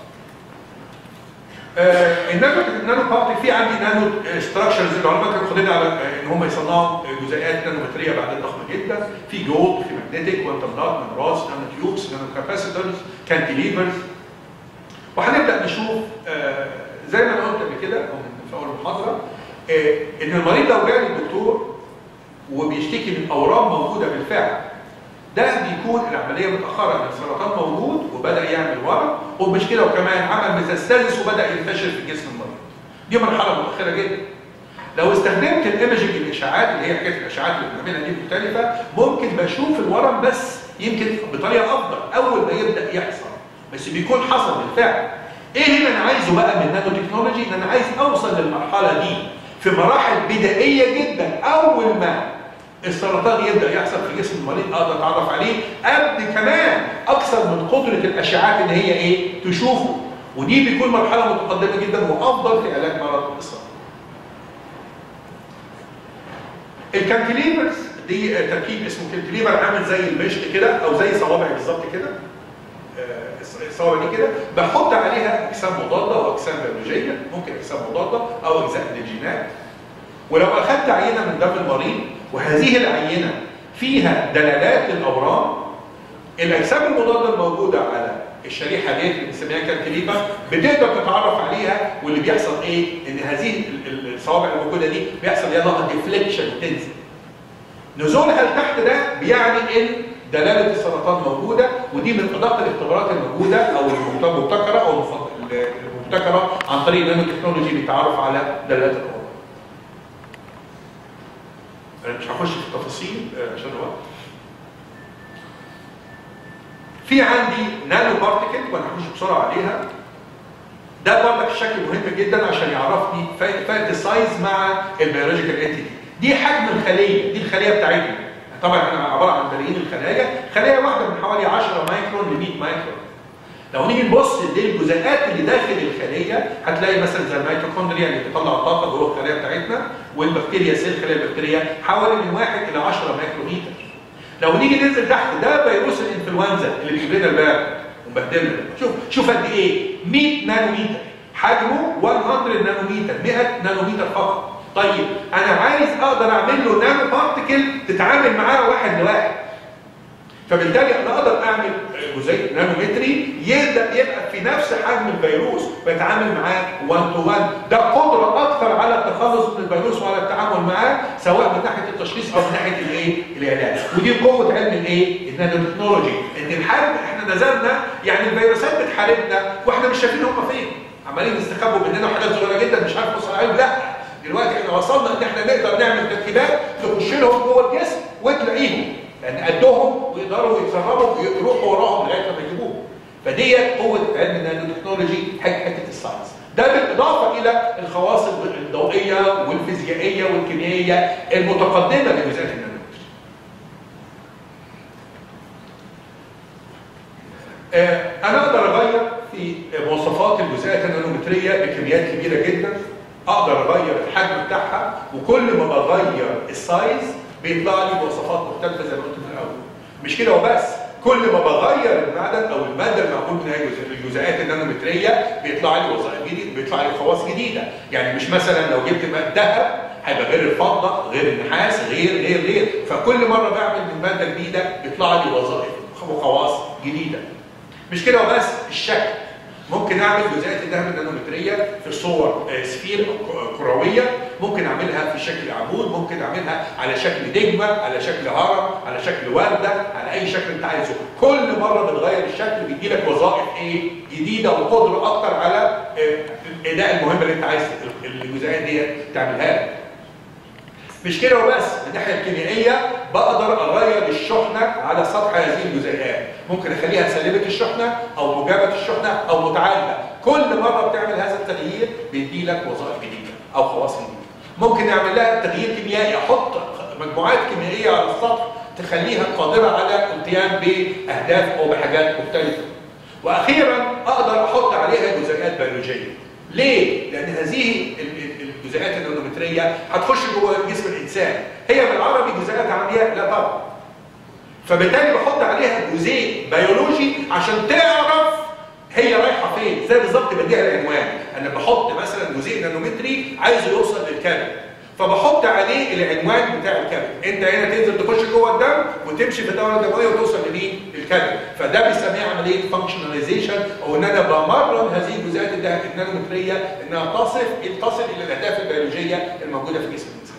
S4: آه النانو النانو بارتي في عندي نانو ستراكشرز العلماء كانوا واخدين على آه، ان هم يصنعوا جزيئات نانومتريه بعدين ضخمه جدا في جولد في ماجنتيك كوانتم دات نانوراز نانو تيوبس نانو كاباسيتورز كانتيليفرز وهنبدا نشوف آه زي ما انا قلت قبل كده او من- في اول المحاضره آه ان المريض لو جاي للدكتور وبيشتكي من اورام موجوده بالفعل ده بيكون العمليه متاخره ان السرطان موجود وبدا يعمل ورم ومش كده وكمان عمل ميتاستازيس وبدا ينتشر في جسم المريض دي مرحله متاخره جدا لو استخدمت الايمجنج الاشعاعات اللي هي حكايه الاشعاعات اللي بنعملها دي مختلفه ممكن بشوف الورم بس يمكن بطريقه افضل اول ما يبدا يحصل بس بيكون حصل بالفعل ايه اللي انا عايزه بقى من النانو تكنولوجي ان انا عايز اوصل للمرحله دي في مراحل بدائيه جدا اول ما السرطان يبدا يحصل في جسم المريض اقدر اتعرف عليه قبل كمان اكثر من قدره الاشعاعات ان هي ايه تشوفه ودي بيكون مرحله متقدمه جدا وافضل في علاج مرض السرطان الكانتليفرز دي تركيب اسمه كانتليفر عامل زي المشط كده او زي صوابعي بالظبط كده آه، الصوابع دي كده بحط عليها اجسام مضاده واجسام بيولوجيه ممكن اجسام مضاده او اجزاء من الجينات ولو اخذت عينه من دم المريض وهذه العينه فيها دلالات للاورام الاجسام المضاده الموجوده على الشريحه دي اللي بنسميها كانتليفر بتقدر تتعرف عليها واللي بيحصل ايه؟ ان هذه ال- ال- الصوابع الموجوده دي بيحصل ليها نقط ديفليكشن تنزل. نزولها لتحت ده بيعني ان دلاله السرطان موجوده ودي من ادق الاختبارات الموجوده او المبتكره او المف- المبتكره عن طريق النانو تكنولوجي للتعرف على دلالات الاورام. انا مش هخش في التفاصيل آه، عشان الوقت. في عندي نانو بارتيكل وانا هخش بسرعه عليها ده برضك الشكل مهم جدا عشان يعرفني فرق فرق السايز مع البيولوجيكال انتيتي دي حجم الخليه دي الخليه بتاعتنا طبعا احنا عباره عن ملايين الخلايا خليه واحده من حوالي 10 مايكرون ل 100 مايكرون لو نيجي نبص للجزيئات اللي داخل الخليه هتلاقي مثلا زي الميتوكوندريا اللي بتطلع الطاقه جوه الخليه بتاعتنا والبكتيريا سيل الخليه البكتيريه حوالي من 1 الى 10 مايكروميتر لو نيجي ننزل تحت ده فيروس الانفلونزا اللي بيجيب لنا الباب ومبهدلنا شوف شوف قد ايه 100 نانومتر حجمه 100 نانومتر 100 نانومتر فقط طيب انا عايز اقدر اعمل له نانو بارتكل تتعامل معاه واحد لواحد فبالتالي انا اقدر اعمل جزيء نانومتري يبدا يبقى في نفس حجم الفيروس بتعامل معاه 1 تو 1 ده قدره اكثر على التخلص من الفيروس وعلى التعامل معاه سواء من ناحيه التشخيص او من ناحيه الايه العلاج ودي قوه علم الايه النانو تكنولوجي ان الحرب احنا نزلنا يعني الفيروسات بتحاربنا واحنا مش شايفين هم فين عمالين يستخبوا مننا وحاجات صغيره جدا مش عارف نوصل عليهم لا دلوقتي احنا وصلنا ان احنا نقدر نعمل تركيبات تخش لهم جوه الجسم وتلاقيهم لان قدهم ويقدروا يتصرفوا ويروحوا وراهم لغايه لما يجيبوهم فديت قوه علم النانو تكنولوجي حته الساينس ده بالاضافه الى الخواص الضوئيه والفيزيائيه والكيميائيه المتقدمه لجزيئات النانو آه، انا اقدر اغير في مواصفات الجزيئات النانومتريه بكميات كبيره جدا اقدر اغير الحجم بتاعها وكل ما بغير السايز بيطلع لي مواصفات مختلفه زي ما قلت في الاول مش كده وبس كل ما بغير المعدن او الماده المعمول منها الجزيء- الجزيئات النانومتريه بيطلع لي وظائف جديده بيطلع لي خواص جديده يعني مش مثلا لو جبت ماء ذهب هيبقى غير الفضه غير النحاس غير غير غير فكل مره بعمل من ماده جديده بيطلع لي وظائف وخواص جديده مش كده وبس الشكل ممكن اعمل جزيئات الذهب النانومتريه في صور آه، سفير أو ك- كرويه ممكن اعملها في شكل عمود ممكن اعملها على شكل نجمه على شكل هرم على شكل ورده على اي شكل انت عايزه كل مره بتغير الشكل بيدي لك وظائف ايه جديده وقدره اكتر على آه، الاداء المهمه اللي انت عايز الجزيئات دي تعملها لك مش كده وبس من الناحيه الكيميائيه بقدر اغير الشحنه على سطح هذه الجزيئات ممكن اخليها سالبه الشحنه او موجبه الشحنه او متعادله كل مره بتعمل هذا التغيير بيدي لك وظائف جديده او خواص جديده ممكن نعمل لها تغيير كيميائي احط مجموعات كيميائيه على السطح تخليها قادره على القيام باهداف او بحاجات مختلفه واخيرا اقدر احط عليها جزيئات بيولوجيه ليه؟ لان هذه ال- ال- الجزيئات النانومتريه هتخش جوه جسم الانسان هي بالعربي جزيئات عمياء لا طبعا فبالتالي بحط عليها جزيء بيولوجي عشان تعرف هي رايحه فين زي بالظبط بديها العنوان انا بحط مثلا جزيء نانومتري عايزه يوصل للكبد فبحط عليه العنوان بتاع الكبد انت هنا تنزل تخش جوه الدم وتمشي في الدوره الدمويه وتوصل لمين الكبد فده بنسميه عمليه فانكشناليزيشن او ان انا بمرن هذه الجزيئات الده- النانومتريه انها تصل تصل الى الاهداف البيولوجيه الموجوده في جسم الانسان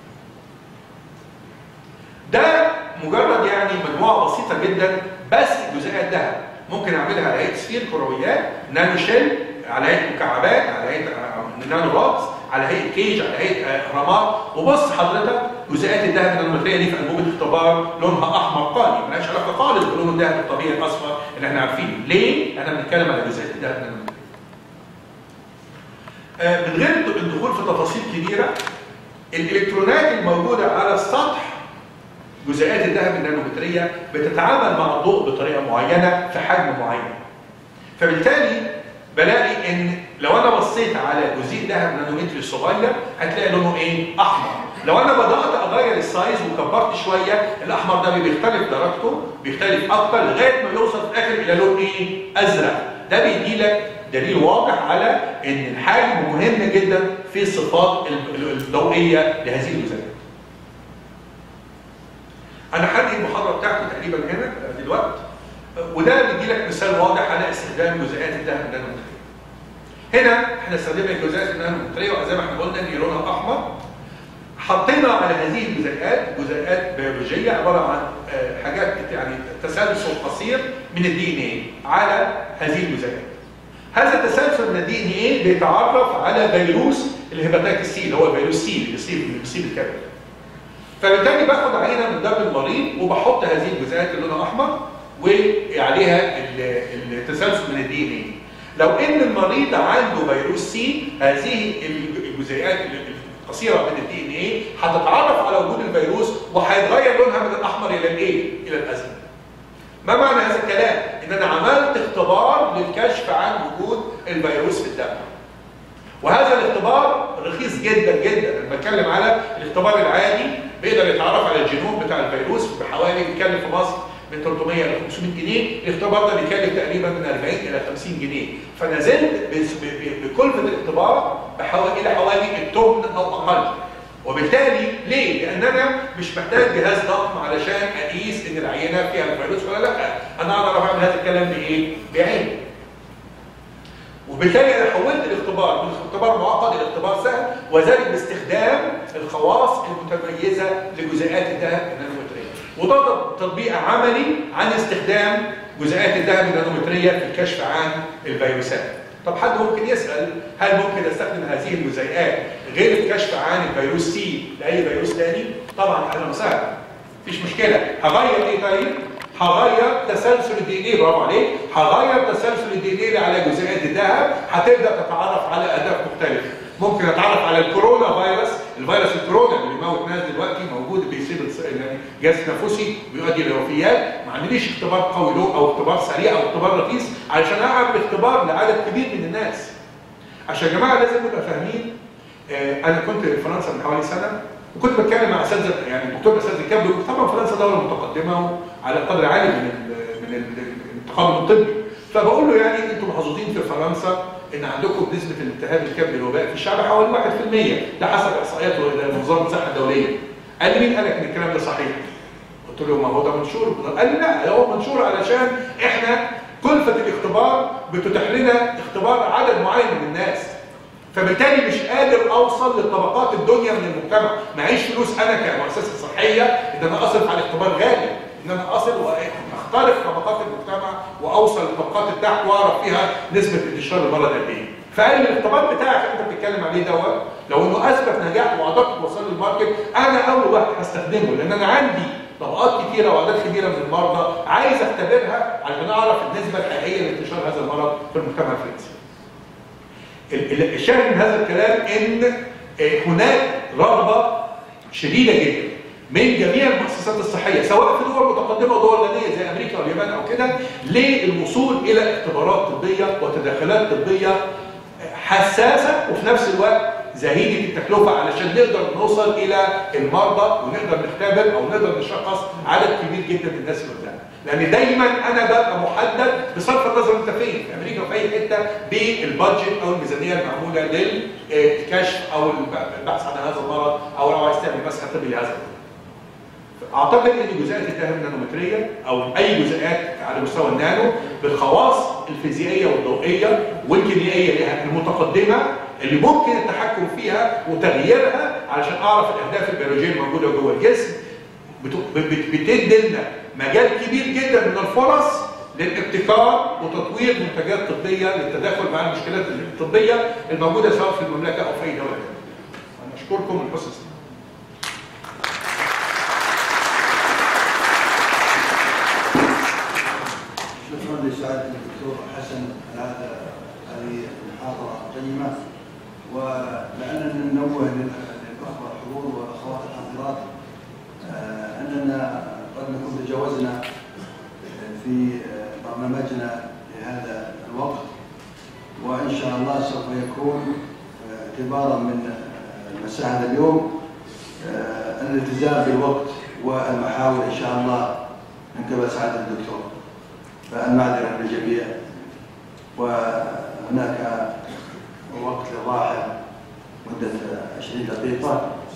S4: ده مجرد يعني مجموعه بسيطه جدا بس جزيئات ذهب ممكن اعملها على هيئه سفير كرويات نانو شيل على هيئه مكعبات على هيئه آه، نانو رابس على هيئه كيج على هيئه آه، اهرامات وبص حضرتك جزيئات الذهب النانومتريه دي في انبوبه اختبار لونها احمر قاني ملهاش علاقه خالص بلون الذهب الطبيعي الاصفر اللي احنا عارفينه ليه؟ احنا بنتكلم على جزيئات الذهب النانومتريه آه، من غير الدخول في تفاصيل كبيره الالكترونات الموجوده على السطح جزيئات الذهب النانومتريه بتتعامل مع الضوء بطريقه معينه في حجم معين. فبالتالي بلاقي ان لو انا بصيت على جزيء ذهب نانومتري صغير هتلاقي لونه ايه؟ احمر. لو انا بدات اغير السايز وكبرت شويه الاحمر ده بيختلف درجته بيختلف اكتر لغايه ما يوصل في الاخر الى لون ايه؟ ازرق. ده بيدي لك دليل واضح على ان الحجم مهم جدا في الصفات الضوئيه لهذه الجزيئات. انا هدي المحاضره بتاعتي تقريبا هنا دلوقتي وده بيدي لك مثال واضح على استخدام جزيئات الذهب النانومتريه. هنا احنا استخدمنا الجزيئات النانومتريه وزي ما احنا قلنا ان لونها احمر حطينا على هذه الجزيئات جزيئات بيولوجيه عباره عن آه، حاجات يعني تسلسل قصير من الدي ان ايه على هذه الجزيئات. هذا التسلسل من الدي ان ايه بيتعرف على فيروس الهيباتيتس سي اللي هو فيروس سي اللي بيصيب اللي بيصيب الكبد. فبالتالي باخد عينه من دم المريض وبحط هذه الجزيئات اللي لونها احمر وعليها ال- التسلسل من الدي ان ايه. لو ان المريض عنده فيروس سي هذه الجزيئات القصيره من الدي ان ايه هتتعرف على وجود الفيروس وهيتغير لونها من الاحمر الى الايه؟ الى الازرق. ما معنى هذا الكلام؟ ان انا عملت اختبار للكشف عن وجود الفيروس في الدم. وهذا الاختبار رخيص جدا جدا انا بتكلم على الاختبار العادي بيقدر يتعرف على الجينوم بتاع الفيروس بحوالي بيتكلف في مصر من 300 ل 500 جنيه الاختبار ده بيكلف تقريبا من 40 الى 50 جنيه فنزلت بس- ب- ب- بكلفه الاختبار بحوالي الى حوالي الثمن او اقل وبالتالي ليه؟ لان انا مش محتاج جهاز ضخم علشان اقيس ان العينه فيها الفيروس ولا لا انا اقدر اعمل هذا الكلام بايه؟ بعيني وبالتالي انا حولت الاختبار من اختبار معقد الى اختبار سهل وذلك باستخدام الخواص المتميزه لجزيئات الذهب النانومتريه وده تطبيق عملي عن استخدام جزيئات الذهب النانومتريه في الكشف عن الفيروسات طب حد ممكن يسال هل ممكن استخدم هذه الجزيئات غير الكشف عن الفيروس سي لاي فيروس ثاني طبعا اهلا وسهلا مفيش مشكله هغير ايه طيب هغير تسلسل الدي ان ايه برافو عليك هغير تسلسل الدي ان ايه اللي على جزيئات الذهب هتبدا تتعرف على اهداف مختلفه ممكن اتعرف على الكورونا فيروس الفيروس الكورونا اللي بيموت ناس دلوقتي موجود بيصيب الس- يعني جهاز تنفسي بيؤدي لوفيات ما عندنيش اختبار قوي له او اختبار سريع او اختبار رخيص علشان اعمل اختبار لعدد كبير من الناس عشان يا جماعه لازم نبقى فاهمين آه، انا كنت في فرنسا من حوالي سنه وكنت بتكلم مع اساتذه يعني الدكتور اساتذه الكبد طبعا فرنسا دوله متقدمه وعلى قدر عالي من ال من ال- التقدم الطبي فبقول له يعني انتم محظوظين في فرنسا ان عندكم نسبه الالتهاب الكبد الوباء في الشعب حوالي 1% ده حسب احصائيات منظمه الصحه الدوليه قال لي مين قال لك ان الكلام ده صحيح؟ قلت له ما هو ده منشور قال لي لا هو منشور علشان احنا كلفه الاختبار بتتيح لنا اختبار عدد معين من الناس فبالتالي مش قادر اوصل لطبقات الدنيا من المجتمع معيش فلوس انا كمؤسسه صحيه ان انا اصرف على اختبار غالي ان انا اصل واخترق طبقات المجتمع واوصل لطبقات التحت واعرف فيها نسبه انتشار المرض قد ايه فقال لي الاختبار بتاعك اللي انت بتتكلم عليه دوت لو انه اثبت نجاح وقدرت توصل للماركت انا اول واحد هستخدمه لان انا عندي طبقات كتيره واعداد كبيره من المرضى عايز اختبرها عشان اعرف النسبه الحقيقيه لانتشار هذا المرض في المجتمع الفرنسي. ال- ال- الشاهد من هذا الكلام ان آه، هناك رغبه شديده جدا من جميع المؤسسات الصحيه سواء في دول متقدمه ودول غنيه زي امريكا واليابان او كده للوصول الى اختبارات طبيه وتدخلات طبيه حساسه وفي نفس الوقت زهيده التكلفه علشان نقدر نوصل الى المرضى ونقدر نختبر او نقدر نشخص عدد كبير جدا من الناس اللي قدامنا لان دايما انا ببقى محدد بصرف النظر انت فين في امريكا وفي اي حته بالبادجت او الميزانيه المعموله للكشف او البحث عن هذا المرض او لو عايز تعمل مسح طبي لهذا المرض اعتقد ان جزيئات الدهن النانومتريه او اي جزيئات على مستوى النانو بالخواص الفيزيائيه والضوئيه والكيميائيه لها المتقدمه اللي ممكن التحكم فيها وتغييرها علشان اعرف الاهداف البيولوجيه الموجوده جوه الجسم بت- بت- بتدي لنا مجال كبير جدا من الفرص للابتكار وتطوير منتجات طبيه للتداخل مع المشكلات الطبيه الموجوده سواء في المملكه او في اي دوله ثانيه. انا اشكركم من حسن استماعكم.
S3: شكرا لسعادة الدكتور حسن على هذا هذه المحاضرة القيمة ولأننا ننوه لل- للأخوة الحضور والأخوات الحاضرات آه، أننا قد نكون تجاوزنا آه، في آه، برنامجنا لهذا الوقت وإن شاء الله سوف يكون آه، اعتبارا من آه، مساء هذا اليوم آه، الالتزام بالوقت والمحاور إن شاء الله من قبل سعادة الدكتور فالمعذرة للجميع وهناك وقت للراحة مدة 20 دقيقة